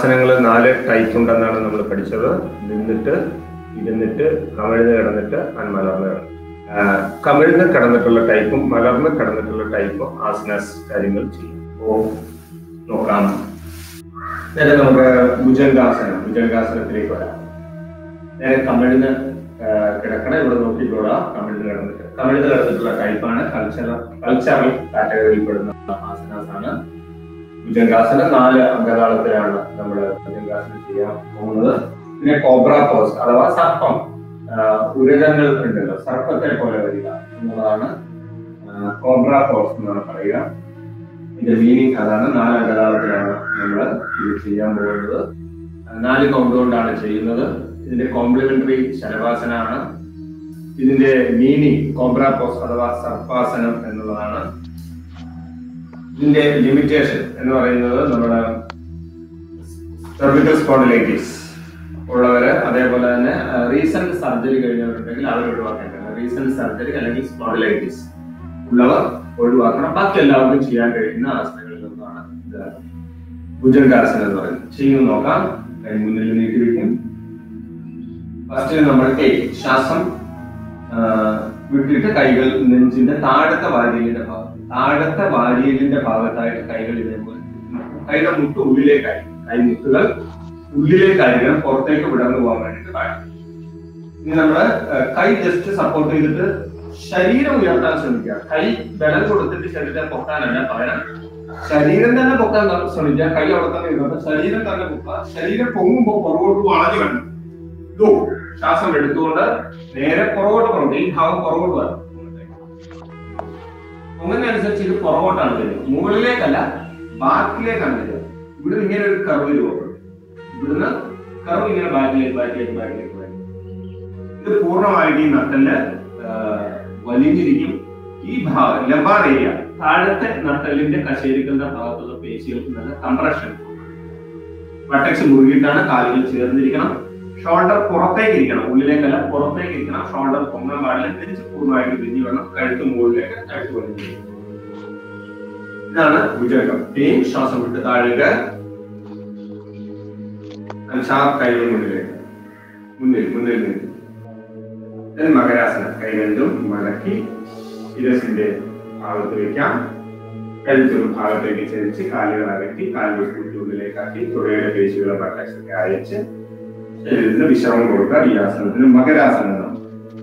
ആസനങ്ങൾ നാല് ടൈപ്പ് ഉണ്ടെന്നാണ് നമ്മൾ പഠിച്ചത് നിന്നിട്ട് ഇരുന്നിട്ട് കമിഴ്ന്ന് കിടന്നിട്ട് and മലർന്ന് കിടന്ന് ആ, കമിഴ്ന്ന് കിടന്നിട്ടുള്ള ടൈപ്പും മലർന്ന് കിടന്നിട്ടുള്ള ടൈപ്പും ആസനാസ് കാര്യങ്ങൾ ചെയ്യും അപ്പോ നോക്കാം നേരെ നമുക്ക് ഭുജംഗാസനം ഭുജംഗാസനത്തിലേക്ക് വരാം നേരെ കമിഴ്ന്ന് ആ, കിടക്കണം ഇവിടെ നോക്കിക്കോളാം കമിഴ്ന്ന് കിടന്നിട്ട് കമിഴ്ന്ന് കിടന്നിട്ടുള്ള ടൈപ്പാണ് കൾച്ചറൽ കൾച്ചറൽ കാറ്റഗറിയിൽപ്പെടുന്ന ആസനാസാണ് ഭുജംഗാസനം നാല് അംഗതാളത്തിലാണ് നമ്മൾ ഭുജംഗാസനം ചെയ്യാൻ പോകുന്നത് പിന്നെ കോബ്ര പോസ് അഥവാ സർപ്പം ആഹ് ഉരകങ്ങൾ ഉണ്ടല്ലോ സർപ്പത്തെ പോലെ വരിക എന്നുള്ളതാണ് കോബ്ര പോസ് എന്നാണ് പറയുക ഇതിന്റെ മീനിങ് അതാണ് നാല് അംഗതാളത്തിലാണ് നമ്മൾ ഇത് ചെയ്യാൻ പോകുന്നത് നാല് കൗണ്ട് കൊണ്ടാണ് ചെയ്യുന്നത് ഇതിന്റെ കോംപ്ലിമെന്ററി ശലഭാസനാണ് ഇതിന്റെ മീനിങ് കോബ്ര പോസ് അഥവാ സർപ്പാസനം എന്നുള്ളതാണ് ഇതിന്റെ ലിമിറ്റേഷൻ എന്ന് പറയുന്നത് നമ്മുടെ സെർവിക്കൽ സ്പോണ്ടിലൈറ്റിസ് ഉള്ളവര് അതേപോലെ തന്നെ റീസെന്റ് സർജറി കഴിഞ്ഞവരുണ്ടെങ്കിൽ അവർ ഒഴിവാക്കേണ്ടത് റീസെന്റ് സർജറി അല്ലെങ്കിൽ സ്പോണ്ടിലൈറ്റിസ് ഉള്ളവർ ഒഴിവാക്കണം ബാക്കി എല്ലാവർക്കും ചെയ്യാൻ കഴിയുന്ന ആസനങ്ങളിൽ ഒന്നാണ് ഇത് ഭുജംഗാസനം എന്ന് പറയുന്നത് ചെയ്യുന്നു നോക്കാം കൈ മുന്നിൽ നീട്ടി വയ്ക്കും ഫസ്റ്റ് നമ്മൾ ടേക്ക് ശ്വാസം ആ, വിട്ടിട്ട് കൈകൾ നെഞ്ചിന്റെ താഴത്തെ വാരിയലിന്റെ ഭാഗം താഴത്തെ വാരിയലിന്റെ ഭാഗത്തായിട്ട് കൈകൾ ഇതേപോലെ കൈയുടെ മുട്ട് ഉള്ളിലേക്കായി കൈമുട്ടുകൾ ഉള്ളിലേക്കായിരിക്കണം പുറത്തേക്ക് വിടർന്നു പോകാൻ വേണ്ടിയിട്ട് പാടില്ല ഇനി നമ്മള് ആ, കൈ ജസ്റ്റ് സപ്പോർട്ട് ചെയ്തിട്ട് ശരീരം ഉയർത്താൻ ശ്രമിക്കുക കൈ ബലം കൊടുത്തിട്ട് ശരീരം പൊക്കാനല്ല പകരം ശരീരം തന്നെ പൊക്കാൻ ത- ശ്രമിക്കുക കൈ അവിടെ തന്നെ ഇരുന്നത് ശരീരം തന്നെ പൊക്കുക ശരീരം പൊങ്ങുമ്പോൾ പുറകോട്ട് വളഞ്ഞു വേണം ഇതോ ശ്വാസം എടുത്തുകൊണ്ട് നേരെ പുറകോട്ട് പുറകോട്ട് ഈ ഭാഗം പുറകോട്ട് വരണം പൊങ്ങുന്നതനുസരിച്ച് ഇത് പുറകോട്ടാണ് വരുന്നത് മുകളിലേക്കല്ല ബാക്കിലേക്കാണ് വരുന്നത് ഇവിടെ ഇങ്ങനെ ഒരു കർവ് രൂപപ്പെടും ഇവിടുന്ന് കർവ് ഇങ്ങനെ ബാക്കിലേക്ക് ബാക്കിലേക്ക് ബാക്കിലേക്ക് വരും ഇത് പൂർണ്ണമായിട്ട് ഈ നട്ടല് വലിഞ്ഞിരിക്കും ഈ ഭാഗം ലംബാർ ഏരിയ താഴത്തെ നട്ടലിന്റെ കശേരികളുടെ ഭാഗത്തുള്ള പേശികൾക്ക് നല്ല കംപ്രഷൻ വട്ടക്സ് മുറുകിയിട്ടാണ് കാലുകൾ ചേർന്നിരിക്കണം ഷോൾഡർ പുറത്തേക്ക് ഇരിക്കണം ഉള്ളിലേക്കല്ല പുറത്തേക്ക് ഇരിക്കണം ഷോൾഡർ പൊങ്ങാൻ പാടില്ല തിരിച്ച് പൂർണ്ണമായിട്ട് തിരിഞ്ഞു വേണം കഴുത്ത് മുകളിലേക്ക് കഴുത്ത് വലിഞ്ഞിരിക്കും ഇതാണ് ഭുജംഗം ടീം ശ്വാസം വിട്ട് താഴേക്ക് ഷാർപ്പ് കൈകൾ മുന്നിലേക്ക് മുന്നിൽ മുന്നിൽ നിന്ന് Then മകരാസന കൈ രണ്ടും മടക്കി ശിരസിന്റെ ഭാഗത്ത് വെക്കാം കഴുത്തൊരു ഭാഗത്തേക്ക് ചരിച്ച് കാലുകൾ അകറ്റി കാലുകൾ കൂട്ടുള്ളിലേക്കാക്കി തുടയുടെ പേശികളെ ബട്ടക്സൊക്കെ അയച്ച് ശരീരത്തിന് വിശ്രമം കൊടുക്കുക ഈ ആസനത്തിന് മകരാസനം എന്നാണ്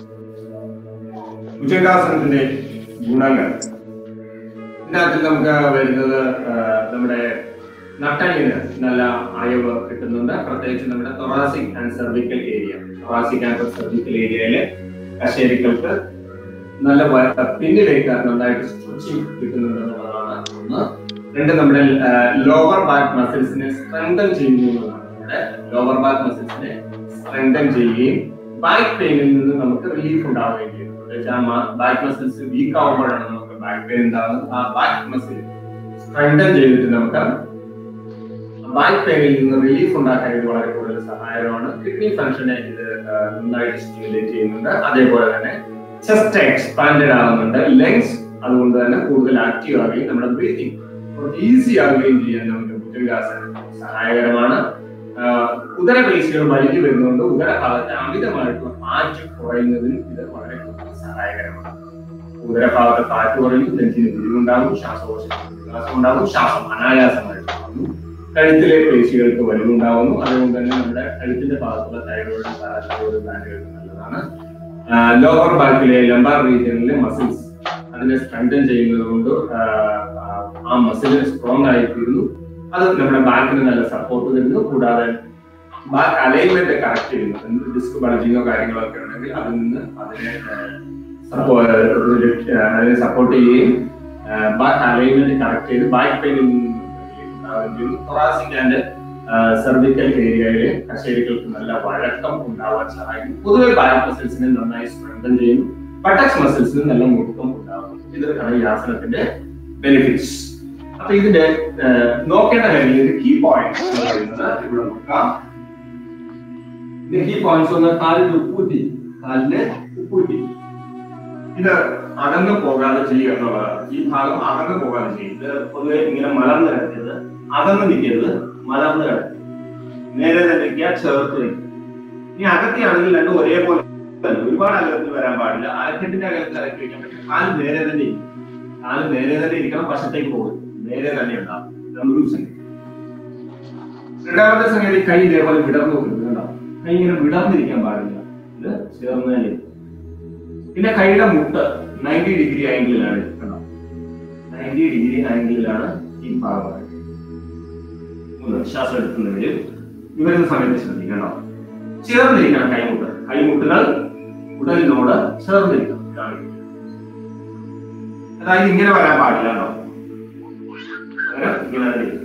ഭുജംഗാസനത്തിന്റെ ഗുണങ്ങൾ ഇതിനകത്ത് നമുക്ക് വരുന്നത് ആ, നമ്മുടെ നട്ടലിന് നല്ല അയവ് കിട്ടുന്നുണ്ട് പ്രത്യേകിച്ച് നമ്മുടെ thoracic and cervical area thoracic and cervical ഏരിയയിലെ കശേരികൾക്ക് നല്ല വ- പിന്നിലേക്ക് നന്നായിട്ട് സ്ട്രെച്ചിങ് കിട്ടുന്നുണ്ട് എന്നുള്ളതാണ് ഒന്ന് രണ്ട് നമ്മുടെ ലോവർ ബാക്ക് മസിൽസിനെ സ്ട്രെങ്തൻ ചെയ്യുന്നു എന്നുള്ളതാണ് നമ്മുടെ ലോവർ ബാക്ക് മസിൽസിനെ സ്ട്രെങ്തൻ ചെയ്യുകയും ബാക്ക് പെയിനിൽ നിന്ന് നമുക്ക് റിലീഫ് ഉണ്ടാവുകയും ചെയ്യും പ്രത്യേകിച്ച് ആ ബാക്ക് മസിൽസ് വീക്ക് ആവുമ്പോഴാണ് നമുക്ക് ബാക്ക് പെയിൻ ഉണ്ടാകുന്നത് ആ ബാക്ക് മസിൽ സ്ട്രെങ്തൻ ചെയ്തിട്ട് നമുക്ക് ബാക്ക് പെയിനിൽ നിന്ന് റിലീഫ് ഉണ്ടാക്കാൻ ഇത് വളരെ കൂടുതൽ സഹായകരമാണ് കിഡ്നി ഫംഗ്ഷനെ ഇത് ആ, നന്നായിട്ട് സ്റ്റിമുലേറ്റ് ചെയ്യുന്നുണ്ട് അതേപോലെ തന്നെ ചെസ്റ്റ് എക്സ്പാൻഡഡ് ആകുന്നുണ്ട് ലെങ്സ് അതുകൊണ്ട് തന്നെ കൂടുതൽ ആക്റ്റീവ് ആവുകയും നമ്മുടെ ബ്രീതിങ് കുറച്ച് ഈസി ആവുകയും ചെയ്യാൻ നമുക്ക് ഭുജംഗാസനം സഹായകരമാണ് ആ, ഉദരപേശികൾ വലിഞ്ഞു വരുന്നതുകൊണ്ട് ഉദരഭാഗത്തെ അമിതമായിട്ടുള്ള ഫാറ്റ് കുറയുന്നതിനും ഇത് വളരെ കൂടുതൽ സഹായകരമാണ് ഉദരഭാഗത്തെ ഫാറ്റ് കുറയും നെഞ്ചിന് വിരിവുണ്ടാകും ശ്വാസകോശത്തിന് വികാസം ഉണ്ടാകും ശ്വാസം അനായാസമായിട്ട് ആകുന്നു കഴുത്തിലെ പേശികൾക്ക് വലിവുണ്ടാകുന്നു അതുകൊണ്ട് തന്നെ നമ്മുടെ കഴുത്തിന്റെ ഭാഗത്തുള്ള തൈറോയിഡ് പാരാതൈറോയിഡ് ഗ്ലാൻഡുകൾക്ക് നല്ലതാണ് ലോവർ ബാക്കിലെ ലംബാർ റീജിയനിലെ മസിൽസ് അതിനെ സ്ട്രെങ്തൻ ചെയ്യുന്നത് കൊണ്ട് ആ, ആ, ആ മസിൽ സ്ട്രോങ് ആയിത്തീരുന്നു അത് നമ്മുടെ ബാക്കിന് നല്ല സപ്പോർട്ട് തരുന്നു കൂടാതെ ബാക്ക് അലൈൻമെന്റ് കറക്റ്റ് ചെയ്യുന്നു ഡിസ്ക് ബൾജിങ്ങോ കാര്യങ്ങളോ ഒക്കെ ഉണ്ടെങ്കിൽ അതിൽ നിന്ന് അതിനെ സപ്പോ- അതിനെ സപ്പോർട്ട് ചെയ്യുകയും ബാക്ക് അലൈൻമെന്റ് കറക്റ്റ് ചെയ്ത് ബാക്ക് പെയിനിൽ നിന്ന് ഉണ്ടാവുകയും ചെയ്യുന്നു തൊറാസിക് ആൻഡ് സെർവിക്കൽ ഏരിയയിലെ കശേരികൾക്ക് നല്ല വഴക്കം ഉണ്ടാവാൻ സഹായിക്കും പൊതുവെ ബാക്ക് മസിൽസിനെ നന്നായി സ്ട്രെങ്തൻ ചെയ്യുന്നു ബട്ടക്സ് മസിൽസിന് നല്ല മുറുക്കം ഉണ്ടാകും ഇതൊക്കെയാണ് ഈ ആസനത്തിന്റെ ബെനിഫിറ്റ്സ് അപ്പൊ ഇതിന്റെ ആ, നോക്കേണ്ട കാര്യം ഇതിന്റെ കീ പോയിന്റ് എന്ന് പറയുന്നത് ഇവിടെ നോക്കാം ഇതിന്റെ കീ പോയിന്റ്സ് ഒന്ന് കാലിൽ ഉപ്പൂറ്റി കാലിന് ഉപ്പൂറ്റി ഇത് അകന്നു പോകാതെ ചെയ്യുക എന്നുള്ളതാണ് ഈ ഭാഗം അകന്നു പോകാതെ ചെയ്യും ഇത് പൊതുവെ ഇങ്ങനെ മലർന്ന് കിടക്കരുത് അകന്ന് നിൽക്കരുത് മലർന്ന് കിടക്കും നേരെ തന്നെ ഇരിക്കുക ചേർത്ത് വയ്ക്കുക ഇനി അകത്തിയാണെങ്കിൽ രണ്ടും ഒരേപോലെ തന്നെ. ഒരുപാട് അകലത്തിൽ വരാൻ പാടില്ല അരക്കെട്ടിന്റെ അകലത്തിൽ അരക്കി വെക്കാൻ പറ്റും കാല് നേരെ തന്നെ ഇരിക്കും കാല് നേരെ തന്നെ ഇരിക്കണം വശത്തേക്ക് പോകും നേരെ തന്നെ ഉണ്ടാവും ഇതാണ് ഒരു സംഗതി രണ്ടാമത്തെ സംഗതി കൈ ഇതേപോലെ വിടർന്നു കൊടുക്കുന്നുണ്ടാവും കൈ ഇങ്ങനെ വിടർന്നിരിക്കാൻ പാടില്ല ഇത് ചേർന്ന് തന്നെ ഇരിക്കും. പിന്നെ കൈയുടെ മുട്ട് നയൻറ്റി ഡിഗ്രി ആംഗിളിലാണ് ഇരിക്കണം നയൻറ്റി ഡിഗ്രി ആംഗിളിലാണ് ഈ ഭാഗം മൂന്ന് ശ്വാസം എടുക്കുന്നതിൽ ഇവരുന്ന സമയത്ത് ശ്രദ്ധിക്കണം ചേർന്നിരിക്കണം കൈമുട്ട് കൈമുട്ടുകൾ ഉടലിനോട് ചേർന്നിരിക്കണം ഇതാണ് ഇത്. അതായത് ഇങ്ങനെ വരാൻ പാടില്ല കേട്ടോ അങ്ങനെ ഇങ്ങനെ തന്നെ ഇരിക്കണം.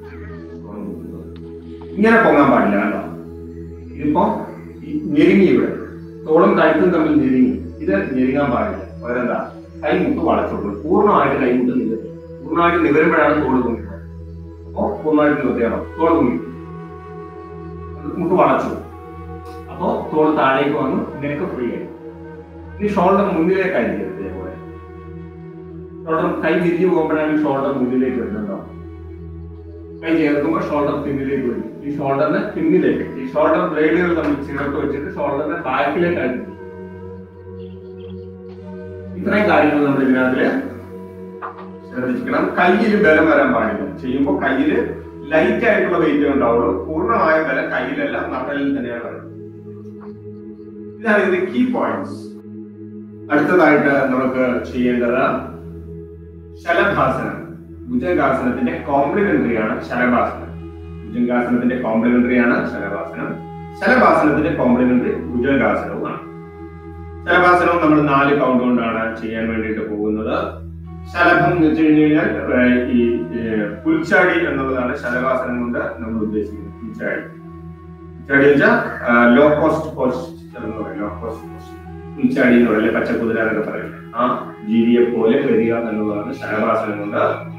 ഇങ്ങനെ പൊങ്ങാൻ പാടില്ല കേട്ടോ ഇതിപ്പോ ഈ ഞെരുങ്ങി ഇവിടെ തോളും കഴുത്തും തമ്മിൽ ഞെരുങ്ങി ഇത് ഞെരുങ്ങാൻ പാടില്ല പകരം എന്താ കൈമുട്ട് വളച്ചോളൂ പൂർണ്ണമായിട്ട് കൈമുട്ട് നിവരും പൂർണ്ണമായിട്ട് നിവരുമ്പോഴാണ് തോട് പൊങ്ങിക്കുന്നത് അപ്പോ പൂർണ്ണമായിട്ട് നിവർത്തിയാണോ തോട് പൊങ്ങി മുട്ട് വളച്ചു അപ്പോ തോൾ താഴേക്ക് വന്നു നിനക്ക് ഫ്രീ ആയി ഇനി ഷോൾഡർ മുന്നിലേക്കായിരിക്കും ഇതേപോലെ ഷോൾഡർ കൈ തിരിഞ്ഞു പോകുമ്പോഴാണ് ഷോൾഡർ മുന്നിലേക്ക് വരുന്നുണ്ടോ കൈ ചേർക്കുമ്പോൾ ഷോൾഡർ പിന്നിലേക്ക് വരും ഈ ഷോൾഡറിന് പിന്നിലേക്ക് ഈ ഷോൾഡർ ബ്ലേഡുകൾ തമ്മിൽ ചേർത്ത് വെച്ചിട്ട് ഷോൾഡറിനെ ബാക്കിലേക്കായിട്ട് ഇത്രയും കാര്യങ്ങൾ നമ്മൾ ഇതിനകത്ത് ശ്രദ്ധിക്കണം കയ്യിൽ ബലം വരാൻ പാടില്ല ചെയ്യുമ്പോൾ കയ്യിൽ ലൈറ്റ് ആയിട്ടുള്ള വെയിറ്റ് ഉണ്ടാവുള്ളൂ പൂർണ്ണമായ ബലം കയ്യിലല്ല നട്ടലിൽ തന്നെയാണ് വരുന്നത് ഇതാണ് ഇതിന്റെ കീ പോയിന്റ്സ് അടുത്തതായിട്ട് നമുക്ക് ചെയ്യേണ്ടത് ശലഭാസനം ഭുജംഗാസനത്തിന്റെ കോംപ്ലിമെന്ററി ആണ് ശലഭാസനം ഭുജംഗാസനത്തിന്റെ കോംപ്ലിമെന്ററി ആണ് ശലഭാസനം ശലഭാസനത്തിന്റെ കോംപ്ലിമെന്ററി ഭുജംഗാസനവുമാണ് ശലഭാസനവും നമ്മൾ നാല് കൗണ്ട് കൊണ്ടാണ് ചെയ്യാൻ വേണ്ടിയിട്ട് പോകുന്നത് ശലഭം എന്ന് വെച്ച് കഴിഞ്ഞ് കഴിഞ്ഞാൽ ഏഹ്, ഈ ഏഹ്, പുൽച്ചാടി എന്നുള്ളതാണ് ശലഭാസനം കൊണ്ട് നമ്മൾ ഉദ്ദേശിക്കുന്നത് പുൽച്ചാടി പുൽച്ചാടി വെച്ചാൽ ലോ കോസ്റ്റ് പോസ്റ്റർ എന്ന് പറയും ലോ കോസ്റ്റ് പോസ്റ്റർ പുൽച്ചാടി എന്ന് പറയില്ലേ പച്ചക്കുതിര എന്നൊക്കെ പറയും ആ ജീവിയെ പോലെ വരിക എന്നുള്ളതാണ് ശലഭാസനം കൊണ്ട്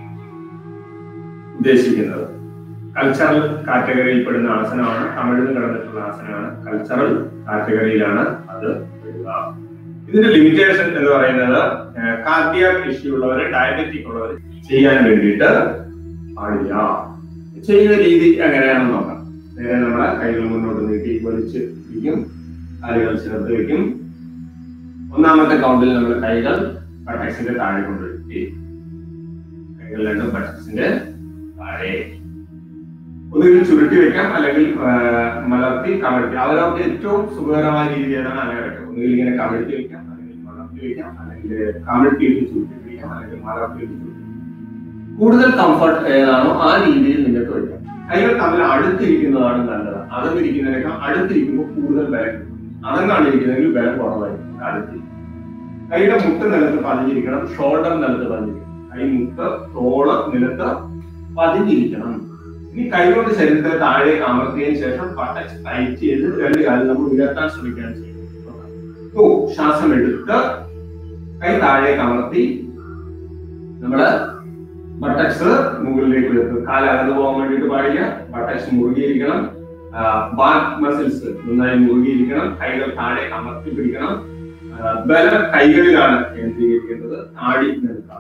ഉദ്ദേശിക്കുന്നത് കൾച്ചറൽ കാറ്റഗറിയിൽ പെടുന്ന ആസനമാണ് തമിഴിൽ കിടന്നിട്ടുള്ള ആസനമാണ് കൾച്ചറൽ കാറ്റഗറിയിലാണ് അത് വരിക ഇതിന്റെ ലിമിറ്റേഷൻ എന്ന് പറയുന്നത് കാർഡിയാക് ഇഷ്യൂ ഉള്ളവര് ഡയബറ്റിക് ഉള്ളവർ ചെയ്യാൻ വേണ്ടിയിട്ട് പാടില്ല ചെയ്യുന്ന രീതി എങ്ങനെയാണെന്ന് നോക്കാം നേരെ നമ്മളെ കൈകൾ മുന്നോട്ട് നീട്ടി വലിച്ച് പിടിക്കും കാലുകൾ ചേർത്ത് വെക്കും ഒന്നാമത്തെ കൗണ്ടിൽ നമ്മൾ കൈകൾ ബട്ടക്സിന്റെ താഴെ കൊണ്ടുവരുത്തി കൈകൾ രണ്ടും ബട്ടക്സിന്റെ താഴെ ഒന്നുകിൽ ചുരുട്ടി വെക്കാം അല്ലെങ്കിൽ ആ, മലർത്തി കമഴ്ത്തി അവരവർക്ക് ഏറ്റവും സുഖകരമായ രീതി ഏതാണ് അങ്ങനെ വെക്കാം ഒന്നുകിൽ ഇങ്ങനെ കമഴ്ത്തി വെക്കാം അല്ലെങ്കിൽ മലർത്തി വെക്കാം അല്ലെങ്കിൽ കമഴ്ത്തിയിട്ട് ചുരുട്ടി പിടിക്കാം അല്ലെങ്കിൽ മലർത്തിയിട്ട് ചുരുട്ടി കൂടുതൽ കംഫർട്ട് ഏതാണോ ആ രീതിയിൽ നിങ്ങൾക്ക് വെക്കാം കൈകൾ തമ്മിൽ അടുത്തിരിക്കുന്നതാണ് നല്ലത് അകന്നിരിക്കുന്നതിനേക്കാൾ അടുത്തിരിക്കുമ്പോൾ കൂടുതൽ ബലം കിട്ടും അകന്നാണ് ഇരിക്കുന്നതെങ്കിൽ ബലം കുറവായിരിക്കും അടുത്തിരിക്കും കൈയുടെ മുട്ട് നിലത്ത് പതിഞ്ഞിരിക്കണം ഷോൾഡർ നിലത്ത് പതിഞ്ഞിരിക്കണം കൈ മുട്ട് തോള് നിലത്ത് പതിഞ്ഞിരിക്കണം ഇനി കൈകൊണ്ട് ശരീരത്തെ താഴേക്ക് അമർത്തിയതിനു ശേഷം ബട്ടക്സ് ടൈറ്റ് ചെയ്ത് രണ്ട് കാലം നമ്മൾ ഉയർത്താൻ ശ്രമിക്കാൻ ചെയ്യും ഓ ശ്വാസം എടുത്ത് കൈ താഴേക്ക് അമർത്തി നമ്മള് ബട്ടക്സ് മുകളിലേക്ക് ഉയർത്തും കാല് അകന്നു പോകാൻ വേണ്ടിയിട്ട് പാടില്ല ബട്ടക്സ് മുറുകിയിരിക്കണം ബാക്ക് മസിൽസ് നന്നായി മുറുകിയിരിക്കണം കൈകൾ താഴേക്ക് അമർത്തി പിടിക്കണം ആ, ബലം കൈകളിലാണ് കേന്ദ്രീകരിക്കേണ്ടത് താടി നിൽക്കാം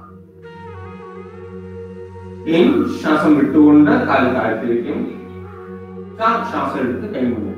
ഇനി ശ്വാസം വിട്ടുകൊണ്ട് കാല് താഴ്ത്തി വെക്കും ശ്വാ- ശ്വാസം എടുത്ത് കൈ മുന്നിൽ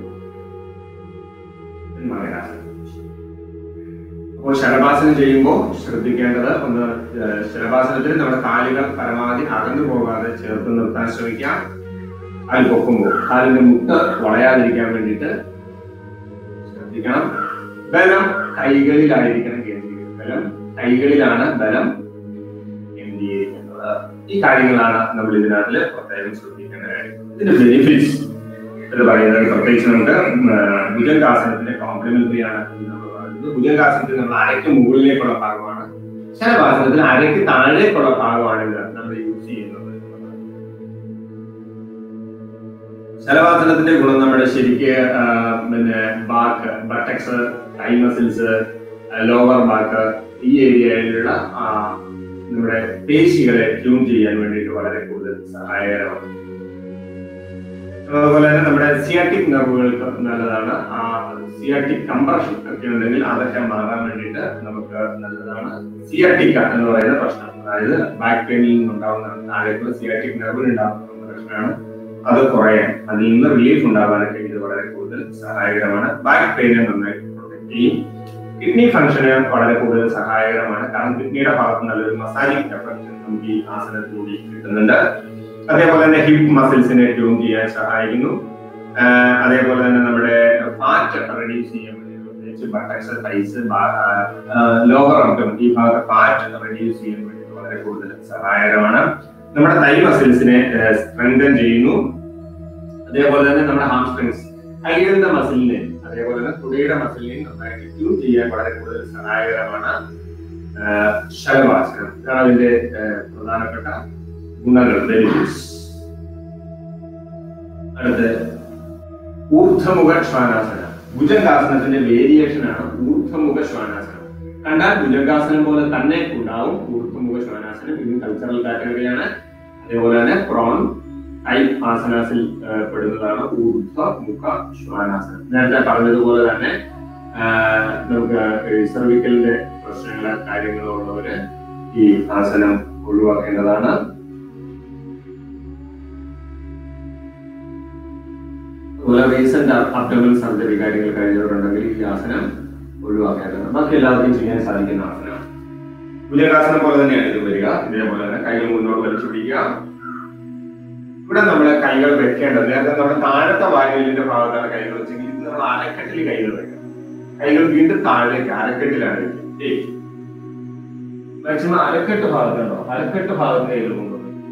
അപ്പോൾ ശലഭാസനം ചെയ്യുമ്പോൾ ശ്രദ്ധിക്കേണ്ടത് ഒന്ന് ഏഹ്, ശലഭാസനത്തിൽ നമ്മുടെ കാലുകൾ പരമാവധി അകന്നു പോകാതെ ചേർത്ത് നിർത്താൻ ശ്രമിക്കാം കാൽ പൊക്കുമ്പോൾ കാലിന്റെ മുട്ട് വളയാതിരിക്കാൻ വേണ്ടിയിട്ട് ശ്രദ്ധിക്കണം ബലം കൈകളിലായിരിക്കണം കേന്ദ്രീകരിക്കുന്നത് ബലം കൈകളിലാണ് ബലം കേന്ദ്രീകരിക്കുന്നത് ഈ കാര്യങ്ങളാണ് നമ്മൾ ഇതിനകത്ത് പ്രത്യേകം ശ്രദ്ധിക്കേണ്ട കാര്യം ഇതിന്റെ ബെനിഫിറ്റ്സ് എന്ന് പറയുന്നത് പ്രത്യേകിച്ച് നമുക്ക് ഭുജങ്കാസനത്തിന്റെ കോംപ്ലിമെന്ററി ആണ് എന്ന് നമ്മൾ പറയുന്നത് ഭുജങ്കാസനത്തിൽ നമ്മൾ അരയ്ക്ക് മുകളിലേക്കുള്ള ഭാഗമാണ് ശലഭാസനത്തിൽ അരയ്ക്ക് താഴേക്കുള്ള ഭാഗമാണ് ഇത് നമ്മൾ യൂസ് ചെയ്യുന്നത് ശലഭാസനത്തിന്റെ ഗുണം നമ്മുടെ ശരിക്ക് ആ, പിന്നെ back buttocks thigh muscles lower back ഈ ഏരിയയിലുള്ള ആ, നമ്മുടെ പേശികളെ ട്യൂൺ ചെയ്യാൻ വേണ്ടിയിട്ട് വളരെ കൂടുതൽ സഹായകരമാണ് അതുപോലെ തന്നെ നമ്മുടെ സിയാറ്റിക് നെർവുകൾക്ക് നല്ലതാണ് ആ സിയാറ്റിക് കംപ്രഷൻ ഒക്കെ ഉണ്ടെങ്കിൽ അതൊക്കെ മാറാൻ വേണ്ടിയിട്ട് നമുക്ക് നല്ലതാണ് സിയാറ്റിക്ക എന്ന് പറയുന്ന പ്രശ്നം അതായത് ബാക്ക് പെയിനിൽ നിന്നുണ്ടാവുന്ന താഴേക്കുള്ള സിയാറ്റിക് നെർവിൽ ഉണ്ടാകുന്ന പ്രശ്നമാണ് അത് കുറയാൻ അതിൽ നിന്ന് റിലീഫ് ഉണ്ടാകാനൊക്കെ ഇത് വളരെ കൂടുതൽ സഹായകരമാണ് ബാക്ക് പെയിനെ നന്നായി പ്രൊട്ടക്ട് ചെയ്യും കിഡ്നി ഫംഗ്ഷന് വളരെ കൂടുതൽ സഹായകരമാണ് കാരണം കിഡ്നിയുടെ ഭാഗത്ത് നല്ലൊരു മസാജിങ് എഫക്ട് നമുക്ക് ഈ ആസനത്തിലൂടെ കിട്ടുന്നുണ്ട് അതേപോലെ തന്നെ ഹിപ്പ് മസിൽസിനെ ട്യൂൺ ചെയ്യാൻ സഹായിക്കുന്നു ആഹ് അതേപോലെ തന്നെ നമ്മുടെ ഫാറ്റ് റെഡ്യൂസ് ചെയ്യാൻ വേണ്ടി പ്രത്യേകിച്ച് ബട്ടക്സ് തൈസ് ലോവർ അംഗം ഈ ഭാഗത്ത് ഫാറ്റ് റെഡ്യൂസ് ചെയ്യാൻ വേണ്ടി വളരെ കൂടുതൽ സഹായകരമാണ് നമ്മുടെ തൈ മസിൽസിനെ സ്ട്രെങ്തൻ ചെയ്യുന്നു അതേപോലെ തന്നെ നമ്മുടെ ഹാംസ്ട്രിങ്സ് കൈകളുടെ മസിലിനെ അതേപോലെ തന്നെ തുടയുടെ മസിലിനെ നന്നായിട്ട് ട്യൂൺ ചെയ്യാൻ വളരെ കൂടുതൽ സഹായകരമാണ് ആഹ് ശലഭാസനം ഇതാണ് അതിന്റെ ആഹ് പ്രധാനപ്പെട്ട ഗുണങ്ങൾ ബെനിഫിറ്റ്സ് അടുത്ത് ഊർധമുഖ ശ്വാനാസന ഭുജംഗാസനത്തിന്റെ വേരിയേഷൻ ആണ് ഊർധമുഖ ശ്വാനാസനം കണ്ടാൽ ഭുജംഗാസനം പോലെ തന്നെ ഉണ്ടാവും ഊർധമുഖ ശ്വാനാസനം ഇത് കൾച്ചറൽ കാറ്റഗറിയാണ് അതേപോലെ തന്നെ പ്രോൺ ടൈപ്പ് ആസനാസിൽ ആ, പെടുന്നതാണ് ഊർധമുഖ ശ്വാനാസനം നേരത്തെ പറഞ്ഞതുപോലെ തന്നെ ആ, നമുക്ക് സെർവിക്കലിന്റെ പ്രശ്നങ്ങള് കാര്യങ്ങളോ ഉള്ളവര് ഈ ആസനം ഒഴിവാക്കേണ്ടതാണ് അതുപോലെ റീസെന്റ് അബ്ഡമൽ സർജറി കാര്യങ്ങൾ കഴിഞ്ഞവരുണ്ടെങ്കിൽ ഈ ആസനം ഒഴിവാക്കേണ്ടതാണ് ബാക്കി എല്ലാവർക്കും ചെയ്യാൻ സാധിക്കുന്ന ആസനമാണ് ഭുജംഗാസനം പോലെ തന്നെയാണ് ഇത് വരിക ഇതേപോലെ തന്നെ കൈകൾ മുന്നോട്ട് വലിച്ചു പിടിക്കുക ഇവിടെ നമ്മൾ കൈകൾ വെക്കേണ്ടത് നേരത്തെ നമ്മുടെ താഴത്തെ വായുവിന്റെ ഭാഗത്താണ് കൈകൾ വെച്ചെങ്കിൽ ഇത് നമ്മൾ അരക്കെട്ടിൽ കൈകൾ വെക്കണം കൈകൾ വീണ്ടും താഴേക്ക് അരക്കെട്ടിലാണ് വെക്കുക മാക്സിമം അരക്കെട്ട് ഭാഗത്തുണ്ടോ അരക്കെട്ട് ഭാഗത്ത് കൈകൾ കൊണ്ടുവരും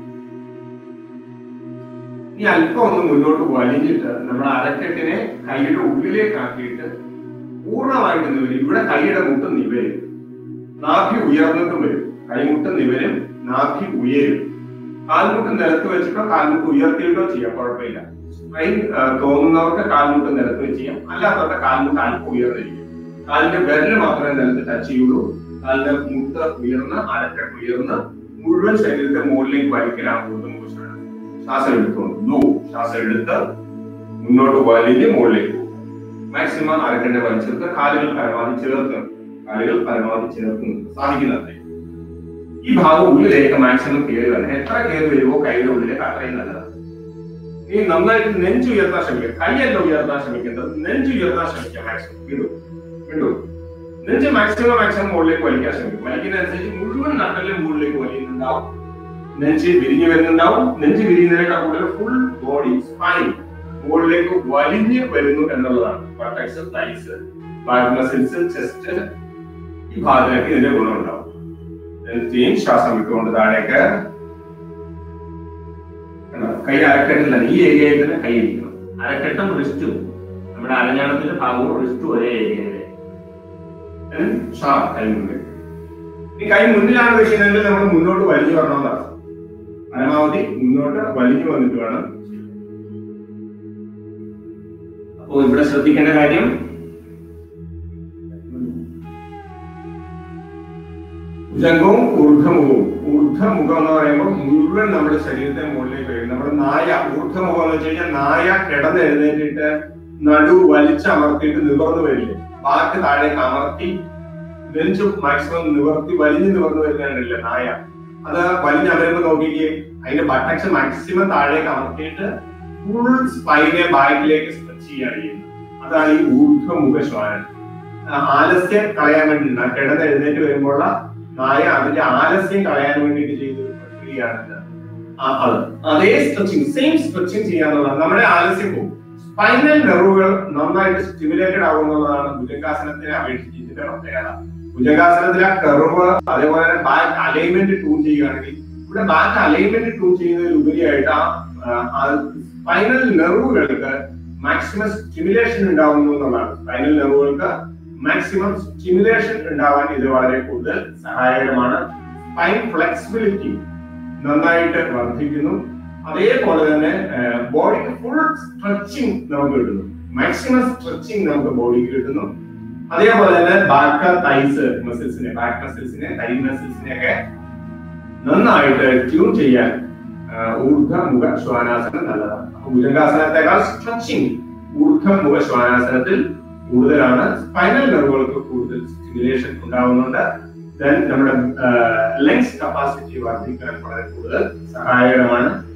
ഇനി അല്പം ഒന്ന് മുന്നോട്ട് വലിഞ്ഞിട്ട് നമ്മുടെ അരക്കെട്ടിനെ കൈയുടെ ഉള്ളിലേക്ക് ആക്കിയിട്ട് പൂർണ്ണമായിട്ട് നിവരും ഇവിടെ കൈയുടെ മുട്ടും നിവരും നാഭി ഉയർന്നിട്ടും വരും കൈമുട്ടും നിവരും നാഭി ഉയരും കാൽമുട്ട് നിലത്ത് വെച്ചിട്ടോ കാൽമുട്ട് ഉയർത്തിയിട്ടോ ചെയ്യാം കുഴപ്പമില്ല സ്ട്രെയിൻ തോന്നുന്നവർക്ക് കാൽമുട്ട് നിലത്ത് വെച്ച് ചെയ്യാം അല്ലാത്തവർക്ക് കാൽമുട്ട് അല്പം ഉയർന്നിരിക്കും കാലിന്റെ വിരല് മാത്രമേ നിലത്ത് ടച്ച് ചെയ്യുള്ളൂ കാലിന്റെ മുട്ട് ഉയർന്ന് അരക്കെട്ട് ഉയർന്ന് മുഴുവൻ ശരീരത്തെ മുകളിലേക്ക് വലിക്കലാണ് ഊർജ്ജമുഖ ശ്വാസം എടുത്തുകൊണ്ട് ബ്ലൂ ശ്വാസം എടുത്ത് മുന്നോട്ട് വലിഞ്ഞ് മുകളിലേക്ക് പോകും മാക്സിമം അരക്കണ്ടെ വലിച്ചെടുത്ത് കാലുകൾ പരമാവധി ചേർത്ത് കാലുകൾ പരമാവധി ചേർത്ത് നിർത്തുക സാധിക്കുന്നത് ഈ ഭാഗം ഉള്ളിലേക്ക് മാക്സിമം കയറി വരണം എത്ര കയറി വരുമോ കൈയുടെ ഉള്ളിലേക്ക് അത്രയും നല്ലതാണ് നീ നന്നായിട്ട് നെഞ്ചു ഉയർത്താൻ ശ്രമിക്കുക കൈയല്ല ഉയർത്താൻ ശ്രമിക്കേണ്ടത് നെഞ്ചു ഉയർത്താൻ ശ്രമിക്കുക മാക്സിമം വീണ്ടും വീണ്ടും നെഞ്ച് മാക്സിമം മാക്സിമം മുകളിലേക്ക് വലിക്കാൻ ശ്രമിക്കും വലിക്കുന്നതനുസരിച്ച് മുഴുവൻ നട്ടലും മുകളിലേക്ക് വലിയുന്നുണ്ടാവും നെഞ്ച് വിരിഞ്ഞു വരുന്നുണ്ടാവും നെഞ്ച് വിരിയുന്നതിനേക്കാൾ കൂടുതൽ ഫുൾ ബോഡി സ്പൈൻ മുകളിലേക്ക് വലിഞ്ഞ് വരുന്നു എന്നുള്ളതാണ് buttocks thighs back muscles chest ഈ ഭാഗത്തിലേക്ക് ഇതിന്റെ ഗുണമുണ്ടാവും നെഞ്ചിയും ശ്വാസം വിട്ടുകൊണ്ട് താഴേക്ക് കണ്ടോ? കൈ അരക്കെട്ടില്ല ഈ ഏരിയയിൽ തന്നെ കൈ ഇരിക്കണം അരക്കെട്ടും റിസ്റ്റും നമ്മുടെ അരഞ്ഞാണത്തിന്റെ ഭാഗവും റിസ്റ്റും ഒരേ ഏരിയയിലെ കൈ മുന്നിൽ ഈ കൈ മുന്നിലാണ് വെച്ചിട്ടുണ്ടെങ്കിൽ നമ്മൾ മുന്നോട്ട് വലിഞ്ഞു വരണമെന്നാണ് പരമാവധി മുന്നോട്ട് വലിഞ്ഞു വന്നിട്ട് വേണം അപ്പോ ഇവിടെ ശ്രദ്ധിക്കേണ്ട കാര്യം ഭുജംഗവും ഊർധമുഖവും ഊർധമുഖം എന്ന് പറയുമ്പോൾ മുഴുവൻ നമ്മുടെ ശരീരത്തെ മുകളിലേക്ക് വരും നമ്മുടെ നായ ഊർധമുഖം എന്ന് വെച്ച് കഴിഞ്ഞാൽ നായ കിടന്ന് എഴുന്നേറ്റിട്ട് നടു വലിച്ചമർത്തിയിട്ട് നിവർന്നു വരില്ലേ ബാക്ക് താഴേക്ക് അമർത്തി നെഞ്ച് മാക്സിമം നിവർത്തി വലിഞ്ഞു നിവർന്നു വരുന്നുണ്ടല്ലേ നായ അത് വലിഞ്ഞമരുമ്പോ നോക്കിക്കേ അതിന്റെ ബട്ടക്സ് മാക്സിമം താഴേക്ക് അമർത്തിയിട്ട് ഫുൾ സ്പൈനെ ബാക്കിലേക്ക് സ്ട്രെച്ച് ചെയ്യാണ് ചെയ്യുന്നത് അതാണ് ഈ ഊർധ്വമുഖ ശ്വാനം ആ, ആലസ്യം കളയാൻ വേണ്ടിയിട്ടാണ് കിടന്ന് എഴുന്നേറ്റ് വരുമ്പോഴുള്ള നായ അതിന്റെ ആലസ്യം കളയാൻ വേണ്ടിയിട്ട് ചെയ്ത ഒരു പ്രക്രിയയാണ് ഇത്. ആ, അത് അതേ സ്ട്രെച്ചിങ് സെയിം സ്ട്രെച്ചിങ് ചെയ്യാന്നുള്ളതാണ് നമ്മുടെ ആലസ്യം പോകും സ്പൈനൽ നെർവുകൾ നന്നായിട്ട് സ്റ്റിമുലേറ്റഡ് ആകുന്നുള്ളതാണ് ഭുജംഗാസനത്തിനെ അപേക്ഷിച്ച് ഇതിന്റെ പ്രത്യേകത ഭുജംഗാസനത്തിലെ കർവ് അതേപോലെ തന്നെ ബാക്ക് അലൈൻമെന്റ് ട്യൂൺ ചെയ്യുകയാണെങ്കിൽ ഇവിടെ ബാക്ക് അലൈൻമെന്റ് ട്യൂൺ ചെയ്യുന്നതിൽ ഉപരിയായിട്ട് ആ സ്പൈനൽ നെർവുകൾക്ക് മാക്സിമം സ്റ്റിമുലേഷൻ ഉണ്ടാവുന്നു എന്നുള്ളതാണ് സ്പൈനൽ നെർവുകൾക്ക് മാക്സിമം സ്റ്റിമുലേഷൻ ഉണ്ടാവാൻ ഇത് വളരെ കൂടുതൽ സഹായകരമാണ് സ്പൈൻ ഫ്ലെക്സിബിലിറ്റി നന്നായിട്ട് വർദ്ധിക്കുന്നു അതേപോലെ തന്നെ ബോഡിക്ക് ഫുൾ സ്ട്രെച്ചിങ് നമുക്ക് കിട്ടുന്നു മാക്സിമം സ്ട്രെച്ചിങ് നമുക്ക് ബോഡിക്ക് കിട്ടുന്നു അതേപോലെ തന്നെ ബാക്ക് തൈസ് മസിൽസിനെ ബാക്ക് മസിൽസിനെ തൈ മസിൽസിനെ ഒക്കെ നന്നായിട്ട് ട്യൂൺ ചെയ്യാൻ ആ, ഊർധ്വമുഖ ശ്വാനാസനം നല്ലതാണ് അപ്പൊ ഭുജംഗാസനത്തെക്കാൾ സ്ട്രെച്ചിങ് ഊർധ്വമുഖ ശ്വാനാസനത്തിൽ കൂടുതലാണ് സ്പൈനൽ നെർവുകൾക്ക് കൂടുതൽ സ്റ്റിമുലേഷൻ ഉണ്ടാവുന്നുണ്ട് ദെൻ നമ്മുടെ ലങ്സ് കപ്പാസിറ്റി വർദ്ധിക്കാൻ വളരെ കൂടുതൽ സഹായകരമാണ്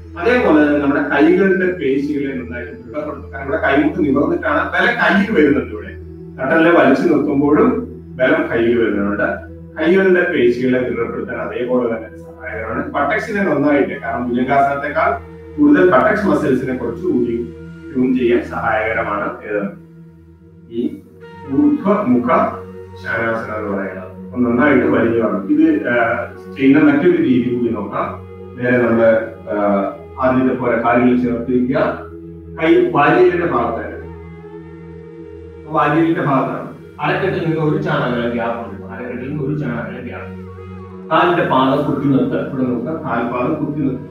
അതേപോലെ തന്നെ നമ്മുടെ കൈകളുടെ പേശികളെ നന്നായിട്ട് ദൃഢപ്പെടുത്തും കാരണം ഇവിടെ കൈമുട്ട് നിവർന്നിട്ടാണ് ബലം കയ്യിൽ വരുന്നുണ്ട് ഇവിടെ നട്ടലിനെ വലിച്ചു നിർത്തുമ്പോഴും ബലം കയ്യിൽ വരുന്നുണ്ട് കൈകളുടെ പേശികളെ ദൃഢപ്പെടുത്താൻ അതേപോലെ തന്നെ സഹായകരമാണ് പട്ടക്സിനെ നന്നായിട്ട് കാരണം ഭുജംഗാസനത്തെക്കാൾ കൂടുതൽ പട്ടക്സ് മസിൽസിനെ കുറച്ചുകൂടി ട്യൂൺ ചെയ്യാൻ സഹായകരമാണ് ഏത് ഈ ഊർധ്വമുഖ ശാനാസനം എന്ന് പറയുന്നത് അപ്പൊ നന്നായിട്ട് വലിഞ്ഞു വരണം ഇത് ആ, ചെയ്യുന്ന മറ്റൊരു രീതി കൂടി നോക്കാം നേരെ നമ്മള് ആ, ആദ്യത്തെ പോലെ കാലുകൾ ചേർത്ത് വയ്ക്കുക കൈ വാരിയലിന്റെ ഭാഗത്തായിരുന്നു വാരിയലിന്റെ ഭാഗത്താണ് അരക്കെട്ടിൽ നിന്ന് ഒരു ചാണകം ഗ്യാപ്പ് ഉണ്ട് അരക്കെട്ടിൽ നിന്ന് ഒരു ചാണകം ഗ്യാപ്പ് കാലിന്റെ പാദം കുത്തി നിർത്തുക ഇവിടെ നോക്കുക കാൽപാദം കുത്തി നിർത്തുക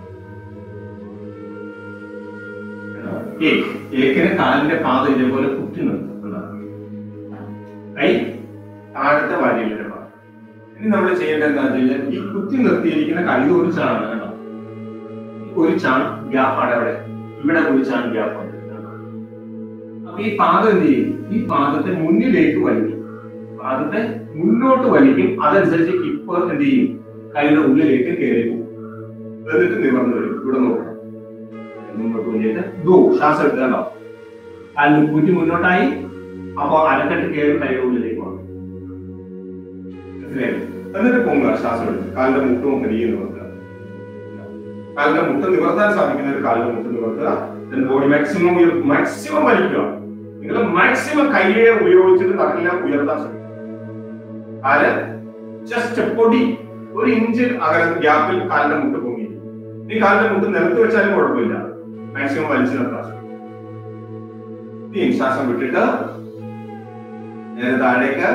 ഏ- ഏക്കിന് കാലിന്റെ പാദം ഇതേപോലെ കുത്തി നിർത്തുക എന്താണ് കൈ താഴത്തെ വാരിയലിന്റെ ഭാഗം ഇനി നമ്മൾ ചെയ്യേണ്ടത് എന്താ വെച്ചാൽ ഈ കുത്തി നിർത്തിയിരിക്കുന്ന കൈ ഒരു ചാണ് കേട്ടോ ഈ ഒരു ചാൺ ഗ്യാപ്പാണ് അവിടെ ഇവിടെ ഒരു ചാൺ ഗ്യാപ്പ് ഉണ്ട് കേട്ടോ. അപ്പൊ ഈ പാദം എന്ത് ചെയ്യും ഈ പാദത്തെ മുന്നിലേക്ക് വലിക്കും പാദത്തെ മുന്നോട്ട് വലിക്കും അതനുസരിച്ച് ഇപ്പൊ എന്ത് ചെയ്യും കൈയുടെ ഉള്ളിലേക്ക് കയറി പോകും എന്നിട്ട് നിവർന്നു വരും ഇവിടെ നോക്കണം മുന്നോട്ട് വേണ്ടിയിട്ട് ദോ ശ്വാസം എടുക്കണ്ടോ കാലിന് കുറ്റി മുന്നോട്ടായി അപ്പൊ അരക്കെട്ട് കയറി കൈയുടെ ഉള്ളിലേക്ക് വന്നു മനസ്സിലായില്ലേ? എന്നിട്ട് പൊങ്ങുക ശ്വാസം എടുത്ത് കാലിന്റെ മുട്ടും കരിയെ നിവർത്തുക കാലിന്റെ മുട്ട് നിവർത്താൻ സാധിക്കുന്ന ഒരു കാലിന്റെ മുട്ട് നിവർത്തുക ബോഡി മാക്സിമം മാക്സിമം വലിക്കുക നിങ്ങൾ മാക്സിമം കൈയെ ഉപയോഗിച്ചിട്ട് നഖലിനെ ഉയർത്താൻ ശ്രമിക്കുക കാല് ജസ്റ്റ് പൊടി ഒരു ഇഞ്ച് അകലം ഗ്യാപ്പിൽ കാലിന്റെ മുട്ട് പൊങ്ങി ഈ കാലിന്റെ മുട്ട് നിലത്ത് വെച്ചാലും കുഴപ്പമില്ല മാക്സിമം വലിച്ചു നിർത്താൻ ശ്രമിക്കുക ഇനി ശ്വാസം വിട്ടിട്ട് നേരെ താഴേക്ക്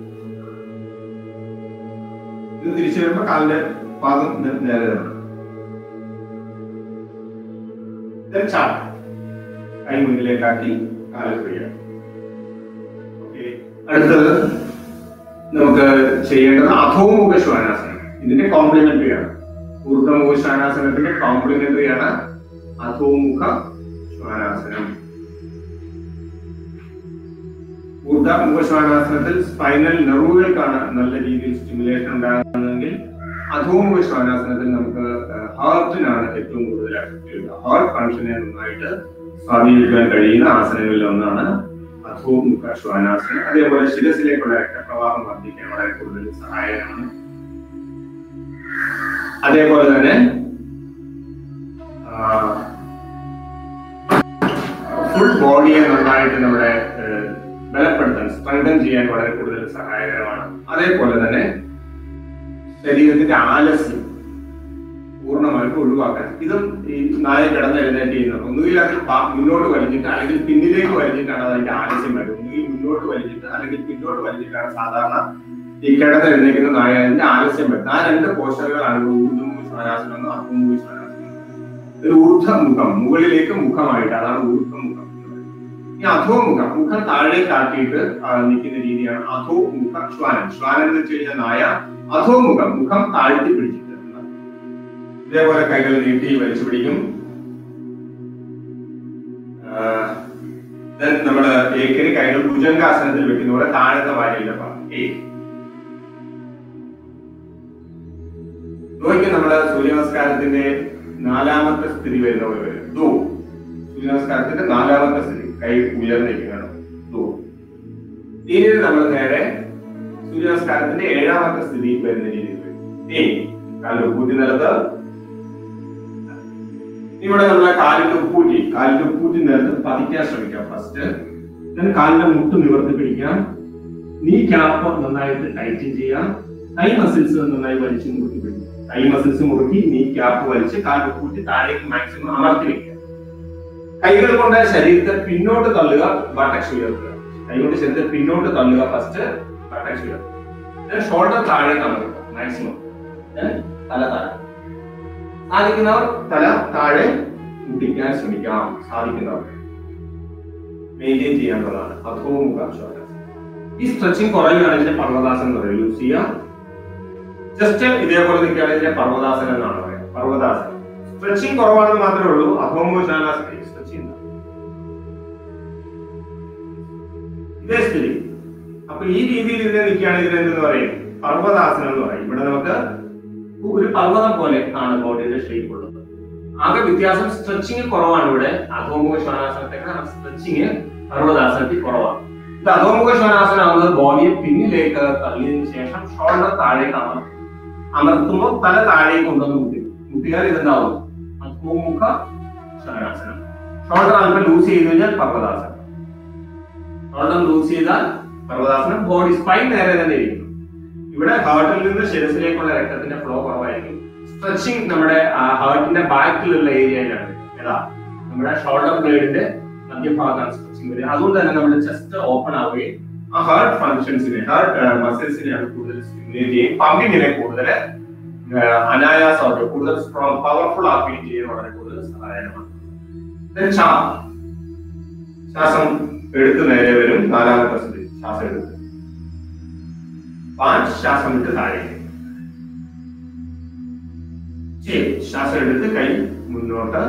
ഇത് തിരിച്ചു വരുമ്പോ കാലിന്റെ പാദം നേ- നേരെ വരണം Then ചാട് കൈ മുന്നിലേക്കാക്കി കാല് ഫ്രീയാണ് Okay. അടുത്തത് നമുക്ക് ചെയ്യേണ്ടത് അധോമുഖ ശ്വാനാസനം ഇതിന്റെ കോംപ്ലിമെന്ററി ആണ് ഊർദ്ധമുഖ ശ്വാനാസനത്തിന്റെ കോംപ്ലിമെന്ററി ആണ് അധോമുഖ ശ്വാനാസനം ഊർദ്ധമുഖ ശ്വാനാസനത്തിൽ സ്പൈനൽ നെർവുകൾക്കാണ് നല്ല രീതിയിൽ സ്റ്റിമുലേഷൻ ഉണ്ടാകുന്നതെങ്കിൽ അധോമുഖ ശ്വാനാസനത്തിൽ നമുക്ക് ഹാർട്ടിനാണ് ഏറ്റവും കൂടുതൽ എഫക്ട് ചെയ്യുന്നത് ഹാർട്ട് ഫംഗ്ഷനെ നന്നായിട്ട് സ്വാധീനിക്കാൻ കഴിയുന്ന ആസനങ്ങളിൽ ഒന്നാണ് അധോമുഖ ശ്വാനാസനം അതേപോലെ ശിരസിലേക്കുള്ള രക്തപ്രവാഹം വർദ്ധിക്കാൻ വളരെ കൂടുതൽ സഹായകരമാണ് അതേപോലെ തന്നെ ഫുൾ ബോഡിയെ നന്നായിട്ട് നമ്മുടെ ഏഹ്, ബലപ്പെടുത്താൻ സ്ട്രെങ്തൻ ചെയ്യാൻ വളരെ കൂടുതൽ സഹായകരമാണ് അതേപോലെ തന്നെ ശരീരത്തിന്റെ ആലസ്യം പൂർണ്ണമായിട്ട് ഒഴിവാക്കാൻ ഇതും ഈ നായ കിടന്ന് എഴുന്നേറ്റ് ചെയ്യുന്നത് ഒന്നുകിൽ അത് പാ- മുന്നോട്ട് വലിച്ചിട്ട് അല്ലെങ്കിൽ പിന്നിലേക്ക് വലിച്ചിട്ടാണ് അതിന്റെ ആലസ്യം വരുന്നത് ഒന്നുകിൽ മുന്നോട്ട് വലിച്ചിട്ട് അല്ലെങ്കിൽ പിന്നോട്ട് വലിച്ചിട്ടാണ് സാധാരണ ഈ കിടന്ന് എഴുന്നേക്കുന്ന നായ അതിന്റെ ആലസ്യം വരുന്നത് ആ രണ്ട് പോഷകങ്ങളാണ് ഊർജ്ജമൂലി ശ്വാനാസനം അർമ്മൂലി ശ്വാനാസനം ഒരു ഊർധ്വമുഖം മുകളിലേക്ക് മുഖമായിട്ട് അതാണ് ഊർധ്വമുഖം ഈ അധോമുഖം മുഖം താഴേക്ക് ആക്കിയിട്ട് ആ, നിൽക്കുന്ന രീതിയാണ് അധോമുഖ ശ്വാനം ശ്വാനം എന്ന് വെച്ച് കഴിഞ്ഞാൽ നായ അധോമുഖം മുഖം താഴ്ത്തി പിടിച്ചിട്ട് ഇതേപോലെ കൈകൾ നീട്ടി വലിച്ചു പിടിക്കും Then നമ്മള് ഏക്കിന് കൈകൾ ഭുജംഗാസനത്തിൽ വെക്കുന്ന പോലെ താഴത്തെ വാരിയിലെ ഭാഗം ഏക്ക് നോക്കി നമ്മള് സൂര്യനമസ്കാരത്തിന്റെ നാലാമത്തെ സ്ഥിതി വരുന്ന പോലെ വരും ദോ സൂര്യനമസ്കാരത്തിന്റെ നാലാമത്തെ സ്ഥിതി കൈ ഉയർന്നിരിക്കണം ദോ ഇനി നമ്മൾ നേരെ സൂര്യനമസ്കാരത്തിന്റെ ഏഴാമത്തെ സ്ഥിതി വരുന്ന രീതിയിൽ വരും ഏ കാലിൽ കൂട്ടി നിലത്ത് ഇവിടെ നമ്മൾ കാലിന്റെ ഉപ്പൂറ്റി കാലിന്റെ ഉപ്പൂറ്റി നിലത്ത് പതിക്കാൻ ശ്രമിക്കാം ഫസ്റ്റ് then കാലിന്റെ മുട്ട് നിവർത്തി പിടിക്കാം നീ ക്യാപ്പ് നന്നായിട്ട് ടൈറ്റൻ ചെയ്യാം കൈ മസിൽസ് നന്നായി വലിച്ച് മുറുക്കി പിടിക്കും കൈ മസിൽസ് മുറുക്കി നീ ക്യാപ്പ് വലിച്ച് കാൽ ഉപ്പൂറ്റി താഴേക്ക് മാക്സിമം അമർത്തി വെക്കുക കൈകൾ കൊണ്ട് ശരീരത്തെ പിന്നോട്ട് തള്ളുക ബട്ടക്സ് ഉയർത്തുക കൈ കൊണ്ട് ശരീരത്തെ പിന്നോട്ട് തള്ളുക ഫസ്റ്റ് ബട്ടക്സ് ഉയർത്തുക ഷോൾഡർ താഴേക്ക് അമർത്തുക മാക്സിമം തല താഴെ സാധിക്കുന്നവർ തല താഴെ മുട്ടിക്കാൻ ശ്രമിക്കാം സാധിക്കുന്നവർ മെയിൻറ്റെയിൻ ചെയ്യാനുള്ളതാണ് അധോമുഖ ശ്വാസം ഈ സ്ട്രെച്ചിങ് കുറയുകയാണെങ്കിൽ പർവ്വതാസനം എന്ന് പറയും യൂസ് ചെയ്യാം ജസ്റ്റ് ഇതേപോലെ നിൽക്കുകയാണെങ്കിൽ പർവ്വതാസനം എന്നാണ് പറയുക പർവ്വതാസനം സ്ട്രെച്ചിങ് കുറവാണെന്ന് മാത്രമേ ഉള്ളൂ അധോമുഖ ശ്വാനാസനം സ്ട്രെച്ചിങ് ഇതേ സ്ഥിതി അപ്പൊ ഈ രീതിയിൽ ഇതിനെ നിൽക്കുകയാണെങ്കിൽ ഇതിനെന്തെന്ന് പറയും പർവ്വതാസനം എന്ന് പറയും ഇവിടെ നമുക്ക് ഒരു പർവ്വതം പോലെ ആണ് ബോഡിയുടെ ഷേപ്പ് ഉള്ളത് ആകെ വ്യത്യാസം സ്ട്രെച്ചിങ് കുറവാണ് ഇവിടെ അധോമുഖ ശ്വാനാസനത്തേക്കാൾ സ്ട്രെച്ചിങ് പർവ്വതാസനത്തിൽ കുറവാണ് ഇത് അധോമുഖ ശ്വാനാസനം ആവുന്നത് ബോഡിയെ പിന്നിലേക്ക് തള്ളിയതിനു ശേഷം ഷോൾഡർ താഴേക്ക് അമർത്തും അമർത്തുമ്പോൾ തല താഴേക്ക് കൊണ്ടുവന്ന് മുട്ടി മുട്ടിയാൽ ഇതെന്താവും അധോമുഖ ശ്വാനാസനം ഷോൾഡർ അല്പം ലൂസ് ചെയ്ത് കഴിഞ്ഞാൽ പർവ്വതാസനം ഷോൾഡർ ലൂസ് ചെയ്താൽ പർവ്വതാസനം ബോഡി സ്പൈൻ നേരെ തന്നെ ഇരിക്കും ഇവിടെ ഹാർട്ടിൽ നിന്ന് ശിരസിലേക്കുള്ള രക്തത്തിന്റെ ഫ്ലോ കുറവായിരിക്കും സ്ട്രെച്ചിങ് നമ്മുടെ ഹാർട്ടിന്റെ ബാക്കിലുള്ള ഏരിയയിലാണ് ഏതാ നമ്മുടെ ഷോൾഡർ ബ്ലേഡിന്റെ മധ്യഭാഗത്താണ് സ്ട്രെച്ചിങ് വരിക അതുകൊണ്ട് തന്നെ നമ്മുടെ ചെസ്റ്റ് ഓപ്പൺ ആവുകയും ആ ഹാർട്ട് ഫങ്ഷൻസിനെ ഹാർട്ട് മസിൽസിനെയാണ് കൂടുതൽ സ്റ്റിമുലേറ്റ് ചെയ്യും പമ്പിങ്ങിനെ കൂടുതൽ അനായാസമായിട്ട് കൂടുതൽ സ്ട്രോങ് പവർഫുൾ ആക്കുകയും ചെയ്യാൻ വളരെ കൂടുതൽ സഹായകമാണ് Then ചാ- ശ്വാസം എടുത്ത് നേരെ വരും നാലാമത്തെ സ്ഥിതി ശ്വാസം എടുത്ത് പാഞ്ച് ശ്വാസം വിട്ട് താഴേക്ക് ചെയ്യും ശ്വാസം എടുത്ത് കൈ മുന്നോട്ട്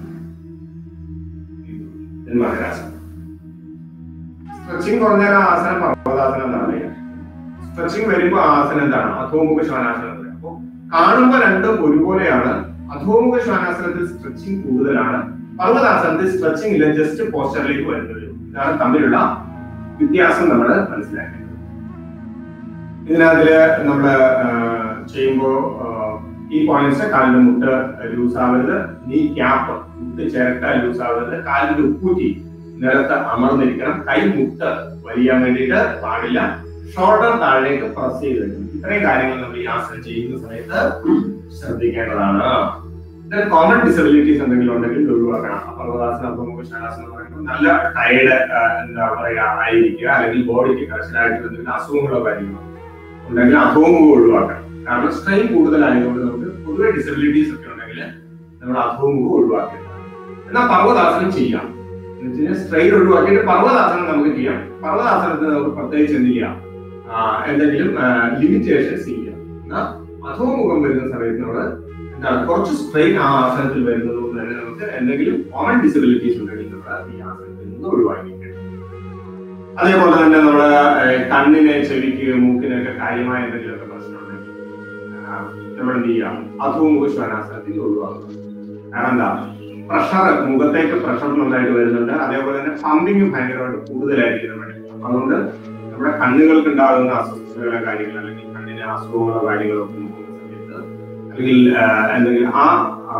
Then മകരാസനം സ്ട്രെച്ചിങ് കുറഞ്ഞാൽ ആ ആസനം പർവ്വതാസനം എന്നാണ് പറയുക സ്ട്രെച്ചിങ് വരുമ്പോ ആ ആസനം എന്താണ് അധോമുഖ ശ്വാനാസനം എന്ന് പറയും. അപ്പോ കാണുമ്പോ രണ്ടും ഒരുപോലെയാണ് അധോമുഖ ശ്വാനാസനത്തിൽ സ്ട്രെച്ചിങ് കൂടുതലാണ് പർവ്വതാസനത്തിൽ സ്ട്രെച്ചിങ് ഇല്ല ജസ്റ്റ് പോസ്റ്ററിലേക്ക് വരുന്നത് ഇതാണ് തമ്മിലുള്ള വ്യത്യാസം നമ്മൾ മനസ്സിലാക്കേണ്ടത് ഇതിനകത്തില് നമ്മള് ചെയ്യുമ്പോ ഈ പോയിന്റ്സ് കാലിന്റെ മുട്ട് ലൂസ് ആവരുത് നീ ക്യാപ്പ് മുട്ട് ചിരട്ട ലൂസ് ആവരുത് കാലിന്റെ ഉപ്പൂറ്റി നിലത്ത് അമർന്നിരിക്കണം കൈ മുട്ട് വലിയാൻ വേണ്ടിയിട്ട് പാടില്ല ഷോൾഡർ താഴേക്ക് പ്രസ് ചെയ്ത് വെക്കണം ഇത്രയും കാര്യങ്ങൾ നമ്മൾ ഈ ആസനം ചെയ്യുന്ന സമയത്ത് ശ്രദ്ധിക്കേണ്ടതാണ് കോമൺ ഡിസബിലിറ്റീസ് എന്തെങ്കിലും ഉണ്ടെങ്കിൽ ഇത് ഒഴിവാക്കണം പർവ്വതാസനം അപ്പൊ ശാലാസനം എന്ന് പറയുമ്പോൾ നല്ല ടയർഡ് എന്താ പറയാ ആയിരിക്കുക അല്ലെങ്കിൽ ബോഡിക്ക് കർശനായിട്ട് എന്തെങ്കിലും അസുഖങ്ങളോ കാര്യങ്ങളോ ഉണ്ടെങ്കിൽ അധോമുഖം ഒഴിവാക്കണം കാരണം സ്ട്രെയിൻ കൂടുതലായതുകൊണ്ട് നമുക്ക് പൊതുവെ ഡിസബിലിറ്റീസ് ഒക്കെ ഉണ്ടെങ്കിൽ നമ്മൾ അധോമുഖം ഒഴിവാക്കണം എന്നാൽ പർവ്വതാസനം ചെയ്യാം എന്ന് വെച്ച് കഴിഞ്ഞാൽ സ്ട്രെയിൻ ഒഴിവാക്കിയിട്ട് പർവ്വതാസനം നമുക്ക് ചെയ്യാം പർവ്വതാസനത്തിന് നമുക്ക് പ്രത്യേകിച്ച് എന്ത് ചെയ്യാം ആ, എന്തെങ്കിലും ലിമിറ്റേഷൻസ് ചെയ്യാം എന്നാൽ അധോമുഖം വരുന്ന സമയത്ത് നമ്മൾ എന്താണ് കുറച്ച് സ്ട്രെയിൻ ആ ആസനത്തിൽ വരുന്നത് കൊണ്ട് തന്നെ നമുക്ക് എന്തെങ്കിലും കോമൺ ഡിസബിലിറ്റീസ് ഉണ്ടെങ്കിൽ നമ്മൾ ഈ ആസനത്തിൽ നിന്ന് ഒഴിവാക്കിയിട്ടുണ്ട് അതേപോലെ തന്നെ നമ്മുടെ ഏഹ്, കണ്ണിന് ചെവിക്ക് മൂക്കിനൊക്കെ കാര്യമായ എന്തെങ്കിലുമൊക്കെ പ്രശ്നം ഉണ്ടെങ്കിൽ നമ്മൾ എന്ത് ചെയ്യാം അധോമുഖ ശ്വാനാസനത്തിൽ ഒഴിവാക്കുക കാരണം എന്താ പ്രഷർ മുഖത്തേക്ക് പ്രഷർ നന്നായിട്ട് വരുന്നുണ്ട് അതേപോലെ തന്നെ പമ്പിങ് ഭയങ്കരമായിട്ട് കൂടുതലായിരിക്കും നമ്മുടെ അപ്പൊ അതുകൊണ്ട് നമ്മുടെ കണ്ണുകൾക്ക് ഉണ്ടാകുന്ന അസ്വസ്ഥതകളോ കാര്യങ്ങൾ അല്ലെങ്കിൽ കണ്ണിന് അസുഖങ്ങളോ കാര്യങ്ങളോ ഒക്കെ നോക്കുന്ന സമയത്ത് അല്ലെങ്കിൽ ആ, എന്തെങ്കിലും ആ ആ,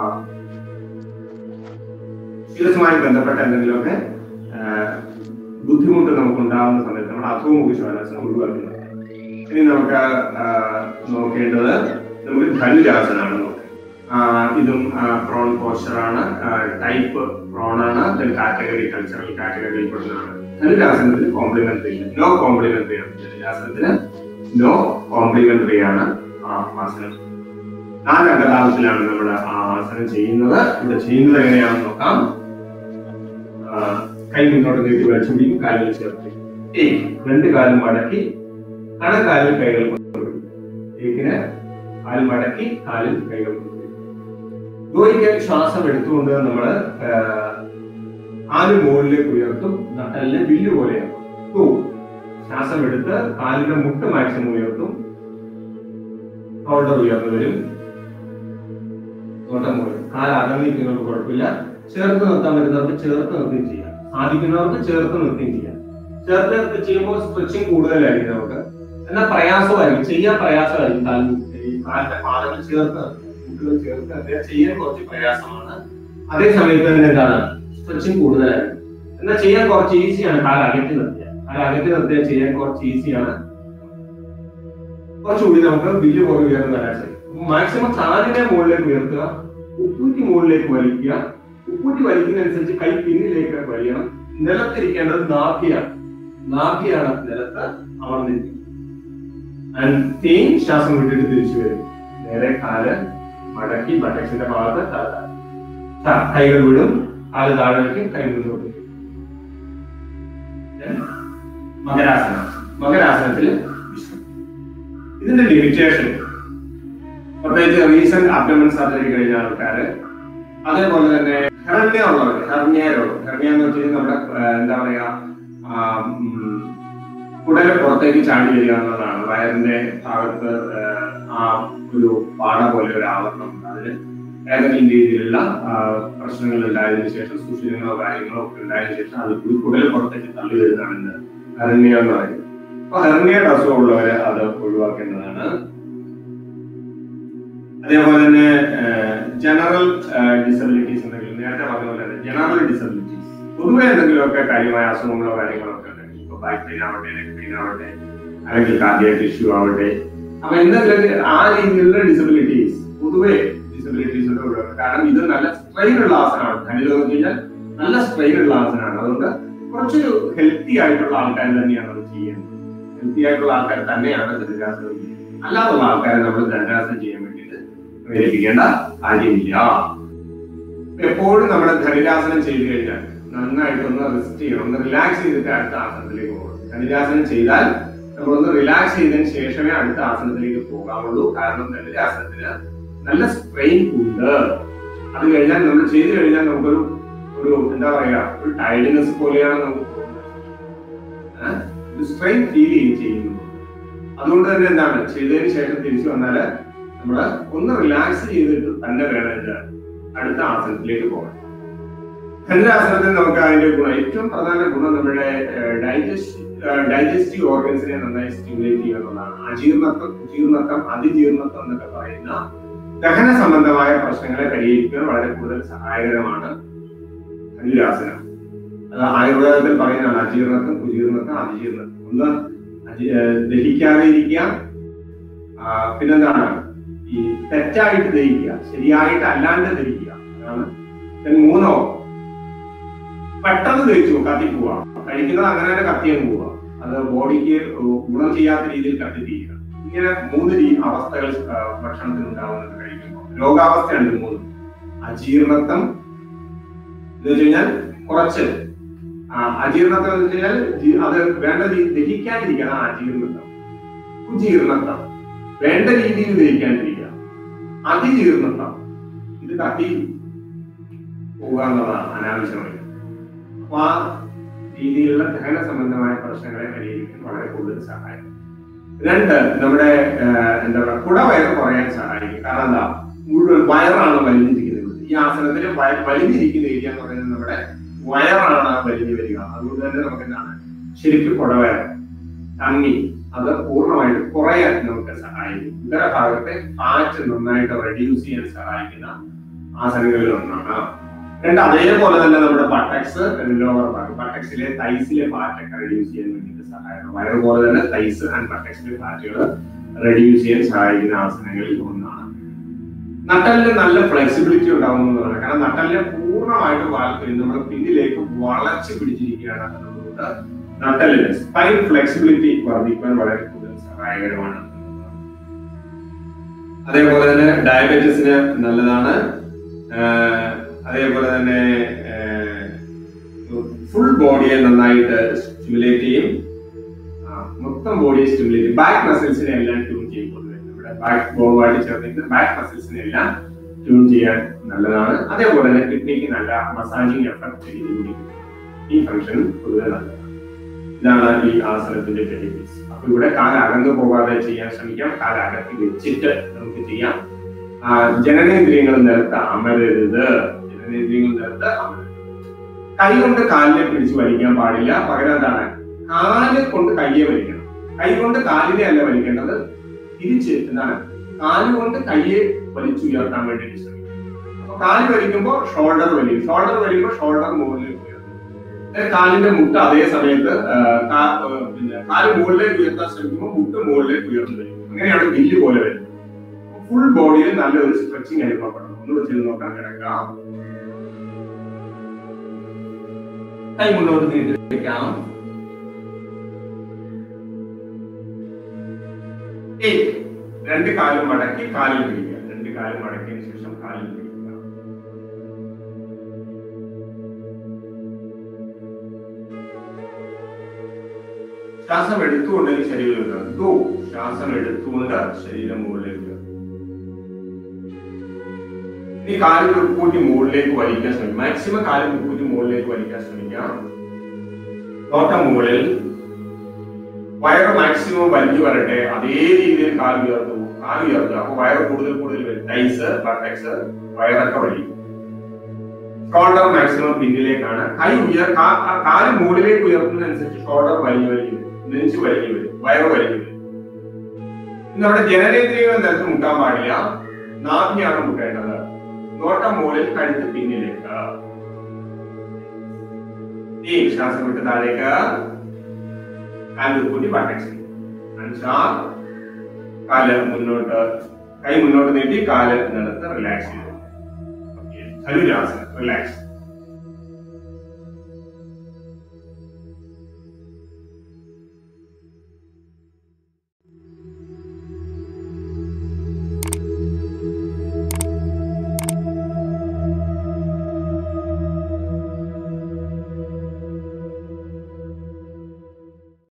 ശിരസുമായി ബന്ധപ്പെട്ട എന്തെങ്കിലുമൊക്കെ ആ, ബുദ്ധിമുട്ട് നമുക്ക് ഉണ്ടാകുന്ന സമയത്ത് നമ്മൾ അധോമുഖ ശ്വാനാസനം ഒഴിവാക്കുന്നത് ഇനി നമുക്ക് ആ, നോക്കേണ്ടത് നമുക്ക് ധനുരാസനാണ് നോക്കുന്നത് ആ, ഇതും പ്രോൺ പോസ്റ്ററാണ് ടൈപ്പ് പ്രോൺ ആണ് കാറ്റഗറി കൾച്ചറൽ കാറ്റഗറിയിൽ പെടുന്നതാണ് ധനുരാസനത്തിന് കോംപ്ലിമെന്ററി ഇല്ല നോ കോംപ്ലിമെന്ററി ആണ് ധനുരാസനത്തിന് നോ കോംപ്ലിമെന്ററി ആണ് ആ ആസനം നാല് അംഗതാളത്തിലാണ് നമ്മൾ ആ ആസനം ചെയ്യുന്നത് ഇവിടെ ചെയ്യുന്നത് എങ്ങനെയാണെന്ന് നോക്കാം ആ, കൈ മുന്നോട്ട് നീട്ടി വലിച്ചു പിടിക്കും കാലുകൾ ചേർത്ത് ഏയ് രണ്ട് കാലും മടക്കി കണക്കാലിൽ കൈകൾ കൊണ്ടുവരും ഏക്കിന് കാൽ മടക്കി കാലിൽ കൈകൾ കൊണ്ടുവരും ജോലിക്ക് ശ്വാസം എടുത്തുകൊണ്ട് നമ്മൾ കാല് മുകളിലേക്ക് ഉയർത്തും നട്ടലിനെ വില്ല് പോലെയാക്കും ടു ശ്വാസം എടുത്ത് കാലിന്റെ മുട്ട് മാക്സിമം ഉയർത്തും ഷോൾഡർ ഉയർന്നു വരും തോട്ടം മുകളിൽ കാൽ അകന്നിരിക്കുന്നവർക്ക് കുഴപ്പമില്ല ചേർത്ത് നിർത്താൻ പറ്റുന്നവർക്ക് ചേർത്ത് നിർത്തുകയും ചെയ്യാം സാധിക്കുന്നവർക്ക് ചേർത്ത് നിർത്തുകയും ചെയ്യാം ചേർത്ത് നിർത്തി ചെയ്യുമ്പോൾ സ്ട്രെച്ചിങ് കൂടുതലായിരിക്കും നമുക്ക് എന്നാൽ പ്രയാസമായിരിക്കും ചെയ്യാൻ പ്രയാസമായിരിക്കും കാൽ ഈ കാലിന്റെ പാദങ്ങൾ ചേർത്ത് നിർത്തുക. മുട്ടുകൾ ചേർത്ത് നിർത്തുക ചെയ്യാൻ കുറച്ച് പ്രയാസമാണ് അതേ സമയത്ത് തന്നെ എന്താണ് സ്ട്രെച്ചിങ് കൂടുതലായിരിക്കും എന്നാൽ ചെയ്യാൻ കുറച്ച് ഈസിയാണ് കാൽ അകറ്റി നിർത്തിയ കാൽ അകറ്റി നിർത്തിയാൽ ചെയ്യാൻ കുറച്ച് ഈസിയാണ് കുറച്ചുകൂടി നമുക്ക് ബില്ല് പോലെ ഉയർന്നു വരാൻ സാധിക്കും മാക്സിമം കാലിനെ മുകളിലേക്ക് ഉയർത്തുക ഉപ്പൂറ്റി മുകളിലേക്ക് വലിക്കുക ഉപ്പൂറ്റി വലിക്കുന്നതനുസരിച്ച് കൈ പിന്നിലേക്ക് വലിയണം നിലത്തിരിക്കേണ്ടത് നാഭിയാണ് നാഭിയാണ് നിലത്ത് അമർന്നിരിക്കുന്നത് ആൻഡ് തീൻ ശ്വാസം വിട്ടിട്ട് തിരിച്ചു വരും നേരെ കാല് മടക്കി ബട്ടക്സിന്റെ ഭാഗത്ത് തല താഴ്ത്തും. ആ, കൈകൾ വിടും കാല് താഴെ വയ്ക്കും കൈ മുന്നോട്ട് വയ്ക്കും. Then മകരാസനം മകരാസനത്തിൽ വിശ്രമിക്കും. ഇതിന്റെ ലിമിറ്റേഷൻ പ്രത്യേകിച്ച് റീസെന്റ് അബ്ഡമൻ സർജറി കഴിഞ്ഞ ആൾക്കാര് അതേപോലെ തന്നെ ഹെർണിയ ഉള്ളവർ ഹെർണിയ രോഗം ഹെർണിയ എന്ന് വെച്ച് കഴിഞ്ഞാൽ നമ്മുടെ ആ, എന്താ പറയാ ആ, ഉം, കുടല് പുറത്തേക്ക് ചാടി വരിക എന്നുള്ളതാണ് വയറിന്റെ ഭാഗത്ത് ആ, ആ ഒരു പാട പോലെ ഒരു ആവരണം ഉണ്ട് അതിന് ഏതെങ്കിലും രീതിയിലുള്ള ആ, പ്രശ്നങ്ങൾ ഉണ്ടായതിനു ശേഷം സുഷിരങ്ങളോ കാര്യങ്ങളോ ഒക്കെ ഉണ്ടായതിനു ശേഷം അത് കൂടി കുടൽ പുറത്തേക്ക് തള്ളി വരുന്നതാണ് എന്ത് ഹെർണിയ എന്ന് പറയുന്നത് അപ്പൊ ഹെർണിയയുടെ അസുഖമുള്ളവരെ അത് ഒഴിവാക്കേണ്ടതാണ് അതേപോലെ തന്നെ ജനറൽ ഡിസബിലിറ്റീസ് എന്തെങ്കിലും നേരത്തെ പറഞ്ഞ പോലെ തന്നെ ജനറൽ ഡിസബിലിറ്റീസ് പൊതുവെ എന്തെങ്കിലുമൊക്കെ കാര്യമായ അസുഖങ്ങളോ കാര്യങ്ങളൊക്കെ ഉണ്ടെങ്കിൽ ഇപ്പൊ ബാക്ക് പെയിൻ ആവട്ടെ നെക്ക് പെയിൻ ആവട്ടെ അല്ലെങ്കിൽ കാർഡിയാക് ഇഷ്യൂ ആവട്ടെ അപ്പൊ എന്തെങ്കിലും ആ രീതിയിലുള്ള ഡിസബിലിറ്റീസ് പൊതുവെ ഡിസബിലിറ്റീസ് ഒഴിവാക്കുക കാരണം ഇത് നല്ല സ്ട്രെയിൻ ഉള്ള ആസനമാണ് ഖനിലം എന്ന് വെച്ചാൽ നല്ല സ്ട്രെയിൻ ഉള്ള ആസനമാണ് അതുകൊണ്ട് കുറച്ചൊരു ഹെൽത്തി ആയിട്ടുള്ള ആൾക്കാർ തന്നെയാണ് അത് ചെയ്യുന്നത് ഹെൽത്തി ആയിട്ടുള്ള ആൾക്കാർ തന്നെയാണ് ദണ്ഡാസനം ചെയ്യുന്നത് അല്ലാതുള്ള ആൾക്കാരെ നമ്മൾ ദണ്ഡാസനം ചെയ്യാൻ വേണ്ടിയിട്ട് പ്രേരിപ്പിക്കേണ്ട കാര്യമില്ല എപ്പോഴും നമ്മൾ ധനുരാസനം ചെയ്തു കഴിഞ്ഞാൽ നന്നായിട്ട് ഒന്ന് റെസ്റ്റ് ചെയ്യണം ഒന്ന് റിലാക്സ് ചെയ്തിട്ട് അടുത്ത ആസനത്തിലേക്ക് പോകണം ധനുരാസനം ചെയ്താൽ നമ്മളൊന്ന് റിലാക്സ് ചെയ്തതിന് ശേഷമേ അടുത്ത ആസനത്തിലേക്ക് പോകാവുള്ളൂ കാരണം ധനുരാസനത്തിന് നല്ല സ്ട്രെയിൻ ഉണ്ട് അത് കഴിഞ്ഞാൽ നമ്മൾ ചെയ്തു കഴിഞ്ഞാൽ നമുക്കൊരു ഒരു എന്താ പറയാ ഒരു ടൈഡ്നെസ് പോലെയാണ് നമുക്ക് തോന്നുന്നത് സ്ട്രെയിൻ ഫീൽ ചെയ്യും ചെയ്യുന്നു അതുകൊണ്ട് തന്നെ എന്താണ് ചെയ്തതിന് ശേഷം തിരിച്ചു വന്നാല് നമ്മള് ഒന്ന് റിലാക്സ് ചെയ്തിട്ട് തന്നെ വേണം ഇത് അടുത്ത ആസനത്തിലേക്ക് പോകാൻ ധനുരാസനത്തിൽ നമുക്ക് അതിന്റെ ഗുണം ഏറ്റവും പ്രധാന ഗുണം നമ്മുടെ ഡൈജസ്റ്റ് ഡൈജസ്റ്റീവ് ഓർഗൻസിനെ നന്നായി സ്റ്റിമുലേറ്റ് ചെയ്യുക എന്നുള്ളതാണ് അജീർണത്വം ജീർണത്വം അതിജീർണത്വം എന്നൊക്കെ പറയുന്ന ദഹന സംബന്ധമായ പ്രശ്നങ്ങളെ പരിഹരിക്കാൻ വളരെ കൂടുതൽ സഹായകരമാണ് ധനുരാസനം അത് ആയുർവേദത്തിൽ പറയുന്നതാണ് അജീർണത്വം കുജീർണത്വം അതിജീർണത്വം ഒന്ന് അജി- ഏഹ് ദഹിക്കാതെ ഇരിക്കുക ആ, പിന്നെന്താണ് ഈ തെറ്റായിട്ട് ദഹിക്കുക ശരിയായിട്ട് അല്ലാണ്ട് ദഹിക്കുക അതാണ് then മൂന്നോ പെട്ടെന്ന് ദഹിച്ചു കത്തി പോവുക കഴിക്കുന്നത് അങ്ങനെ തന്നെ കത്തി അങ്ങ് പോവുക അത് ബോഡിക്ക് ഗുണം ചെയ്യാത്ത രീതിയിൽ കത്തി തീരുക ഇങ്ങനെ മൂന്ന് രീ അവസ്ഥകൾ ആ, ഭക്ഷണത്തിന് ഉണ്ടാവുന്നത് കഴിക്കുമ്പോൾ രോഗാവസ്ഥയാണ് ഇത് മൂന്ന് അജീർണത്വം എന്ന് വെച്ച് കഴിഞ്ഞാൽ കുറച്ച് ആ, അജീർണത്വം എന്ന് വെച്ച് കഴിഞ്ഞാൽ ജി- അത് വേണ്ട രീതി ദഹിക്കാതിരിക്കണം അജീർണത്വം കുജീർണത്വം വേണ്ട രീതിയിൽ ദഹിക്കാണ്ടിരിക്കുക അതിജീർണത്വം ഇത് കത്തി പോവുക എന്നുള്ളതാണ് അനാവശ്യമായി അപ്പൊ ആ രീതിയിലുള്ള ദഹന സംബന്ധമായ പ്രശ്നങ്ങളെ പരിഹരിക്കാൻ വളരെ കൂടുതൽ സഹായിക്കും രണ്ട് നമ്മുടെ ആ, എന്താ പറയുക കുടവയർ കുറയാൻ സഹായിക്കും കാരണം എന്താ മുഴുവൻ വയറാണ് വലിഞ്ഞിരിക്കുന്നത് ഈ ആസനത്തിൽ വയ- വലിഞ്ഞിരിക്കുന്ന ഏരിയ എന്ന് പറയുന്നത് നമ്മുടെ വയറാണ് വലിഞ്ഞു വരിക അതുകൊണ്ട് തന്നെ നമുക്ക് എന്താണ് ശരിക്കും കുടവയർ തങ്ങി അത് പൂർണ്ണമായിട്ട് കുറയാൻ നമുക്ക് സഹായിക്കും ഇതര ഭാഗത്തെ ഫാറ്റ് നന്നായിട്ട് റെഡ്യൂസ് ചെയ്യാൻ സഹായിക്കുന്ന ആസനങ്ങളിൽ ഒന്നാണ് രണ്ട് അതേപോലെ തന്നെ നമ്മുടെ ബട്ടക്സ് ലോവർ ഭാഗം ബട്ടക്സിലെ തൈസിലെ ഫാറ്റ് ഒക്കെ റെഡ്യൂസ് ചെയ്യാൻ വേണ്ടിയിട്ട് സഹായിക്കും വയറ് പോലെ തന്നെ തൈസ് ആൻഡ് ബട്ടക്സിലെ ഫാറ്റുകൾ റെഡ്യൂസ് ചെയ്യാൻ സഹായിക്കുന്ന ആസനങ്ങളിൽ ഒന്നാണ് നട്ടലിന് നല്ല ഫ്ലെക്സിബിലിറ്റി ഉണ്ടാവുന്നതാണ് കാരണം നട്ടലിനെ പൂർണ്ണമായിട്ട് വാൽക്കരി നമ്മൾ പിന്നിലേക്ക് വളച്ച് പിടിച്ചിരിക്കുകയാണ് അതുകൊണ്ട് നട്ടലിന് സ്പൈൻ ഫ്ലെക്സിബിലിറ്റി വർദ്ധിക്കാൻ വളരെ കൂടുതൽ സഹായകരമാണ് അതേപോലെ തന്നെ ഡയബറ്റീസിന് നല്ലതാണ് ആഹ് അതേപോലെ തന്നെ ഫുൾ ബോഡിയെ നന്നായിട്ട് സ്റ്റിമുലേറ്റ് ചെയ്യും ആ, മൊത്തം ബോഡിയെ സ്റ്റിമുലേറ്റ് ചെയ്യും ബാക്ക് മസിൽസിനെ എല്ലാം ട്യൂൺ ചെയ്യും പൊതുവെ നമ്മുടെ ബാക്ക് ബോളുമായിട്ട് ചേർന്നിട്ട് ബാക്ക് മസിൽസിനെ എല്ലാം ട്യൂൺ ചെയ്യാൻ നല്ലതാണ് അതേപോലെ തന്നെ കിഡ്നിക്ക് നല്ല മസാജിങ് എഫക്ട് ചെയ്തുകൂടി ഈ ഫംഗ്ഷൻ പൊതുവെ നല്ലതാണ് ഇതാണ് ഈ ആസനത്തിന്റെ ബെനിഫിറ്റ്സ് അപ്പൊ ഇവിടെ കാൽ അകന്നു പോകാതെ ചെയ്യാൻ ശ്രമിക്കാം കാൽ അകത്തി വെച്ചിട്ട് നമുക്ക് ചെയ്യാം ആ, ജനനേന്ദ്രിയങ്ങൾ നിലത്ത് അമരരുത് ജനനേന്ദ്രിയങ്ങൾ നിലത്ത് അമരരുത് കൈ കൊണ്ട് കാലിനെ പിടിച്ച് വലിക്കാൻ പാടില്ല പകരം എന്താണ് കാല് കൊണ്ട് കയ്യെ വലിക്കണം കൈ കൊണ്ട് കാലിനെ അല്ല വലിക്കേണ്ടത് തിരിച്ച് എന്താണ് കാല് കൊണ്ട് കയ്യെ വലിച്ചുയർത്താൻ വേണ്ടി ശ്രമിക്കും അപ്പൊ കാല് വലിക്കുമ്പോൾ ഷോൾഡർ വലിയും ഷോൾഡർ വലിക്കുമ്പോൾ ഷോൾഡർ മുകളിലേക്ക് ഉയർത്തും ഏ, കാലിന്റെ മുട്ട് അതേ സമയത്ത് ആ, കാ- ആ, പിന്നെ കാല് മുകളിലേക്ക് ഉയർത്താൻ ശ്രമിക്കുമ്പോൾ മുട്ട് മുകളിലേക്ക് ഉയർന്നു വരും അങ്ങനെയാണ് വില്ല് പോലെ വരുന്നത് ഫുൾ ബോഡിയിൽ നല്ലൊരു സ്ട്രെച്ചിങ് അനുഭവപ്പെടണം ഒന്നുകൂടെ ചെയ്ത് നോക്കാൻ കിടക്കാം കൈ മുന്നോട്ട് നീട്ടി വെക്കാം ഏയ് രണ്ട് കാലും മടക്കി കാലിൽ പിടിക്കുക രണ്ട് കാലും മടക്കിയതിനു ശേഷം കാലിൽ പിടിക്കുക ശ്വാസം എടുത്തുകൊണ്ട് ശരീരം ഉയർത്തുക. ദോ, ശ്വാസം എടുത്തുകൊണ്ട് ശരീരം മുകളിലേക്ക് ഉയർത്തുക. ഈ കാല് കുപ്പൂറ്റി മുകളിലേക്ക് വലിക്കാൻ ശ്രമിക്കും മാക്സിമം കാല് കുപ്പൂറ്റി മുകളിലേക്ക് വലിക്കാൻ ശ്രമിക്കാം നോട്ടം മുകളിൽ വയറ് മാക്സിമം വലിഞ്ഞു വരട്ടെ അതേ രീതിയിൽ കാല് ഉയർത്തു കാല് ഉയർത്തുക അപ്പൊ വയറ് കൂടുതൽ കൂടുതൽ വരും ടൈസ് ബട്ടക്സ് വയറൊക്കെ വലിയും ഷോൾഡർ മാക്സിമം പിന്നിലേക്കാണ് കൈ ഉയർ കാ- ആ കാല് മുകളിലേക്ക് ഉയർത്തുന്നതനുസരിച്ച് ഷോൾഡർ വലിഞ്ഞു വലിഞ്ഞു വരും നെഞ്ച് വലിഞ്ഞു വരും വയറ് വലിഞ്ഞു വരും ഇന്ന് നമ്മുടെ ജനനേന്ദ്രിയങ്ങൾ നിലത്ത് മുട്ടാൻ പാടില്ല നാഭിയാണ് മുട്ടേണ്ടത് നോട്ടം മുകളിൽ കഴുത്ത് പിന്നിലേക്ക് ഈ ശ്വാസം വിട്ട് താഴേക്ക് കാല് കൂട്ടി ബട്ടക്സ് അഞ്ചാർ കാല് മുന്നോട്ട് കൈ മുന്നോട്ട് നീട്ടി കാല് നിലത്ത് റിലാക്സ് ചെയ്തു ധനുരാസനം റിലാക്സ്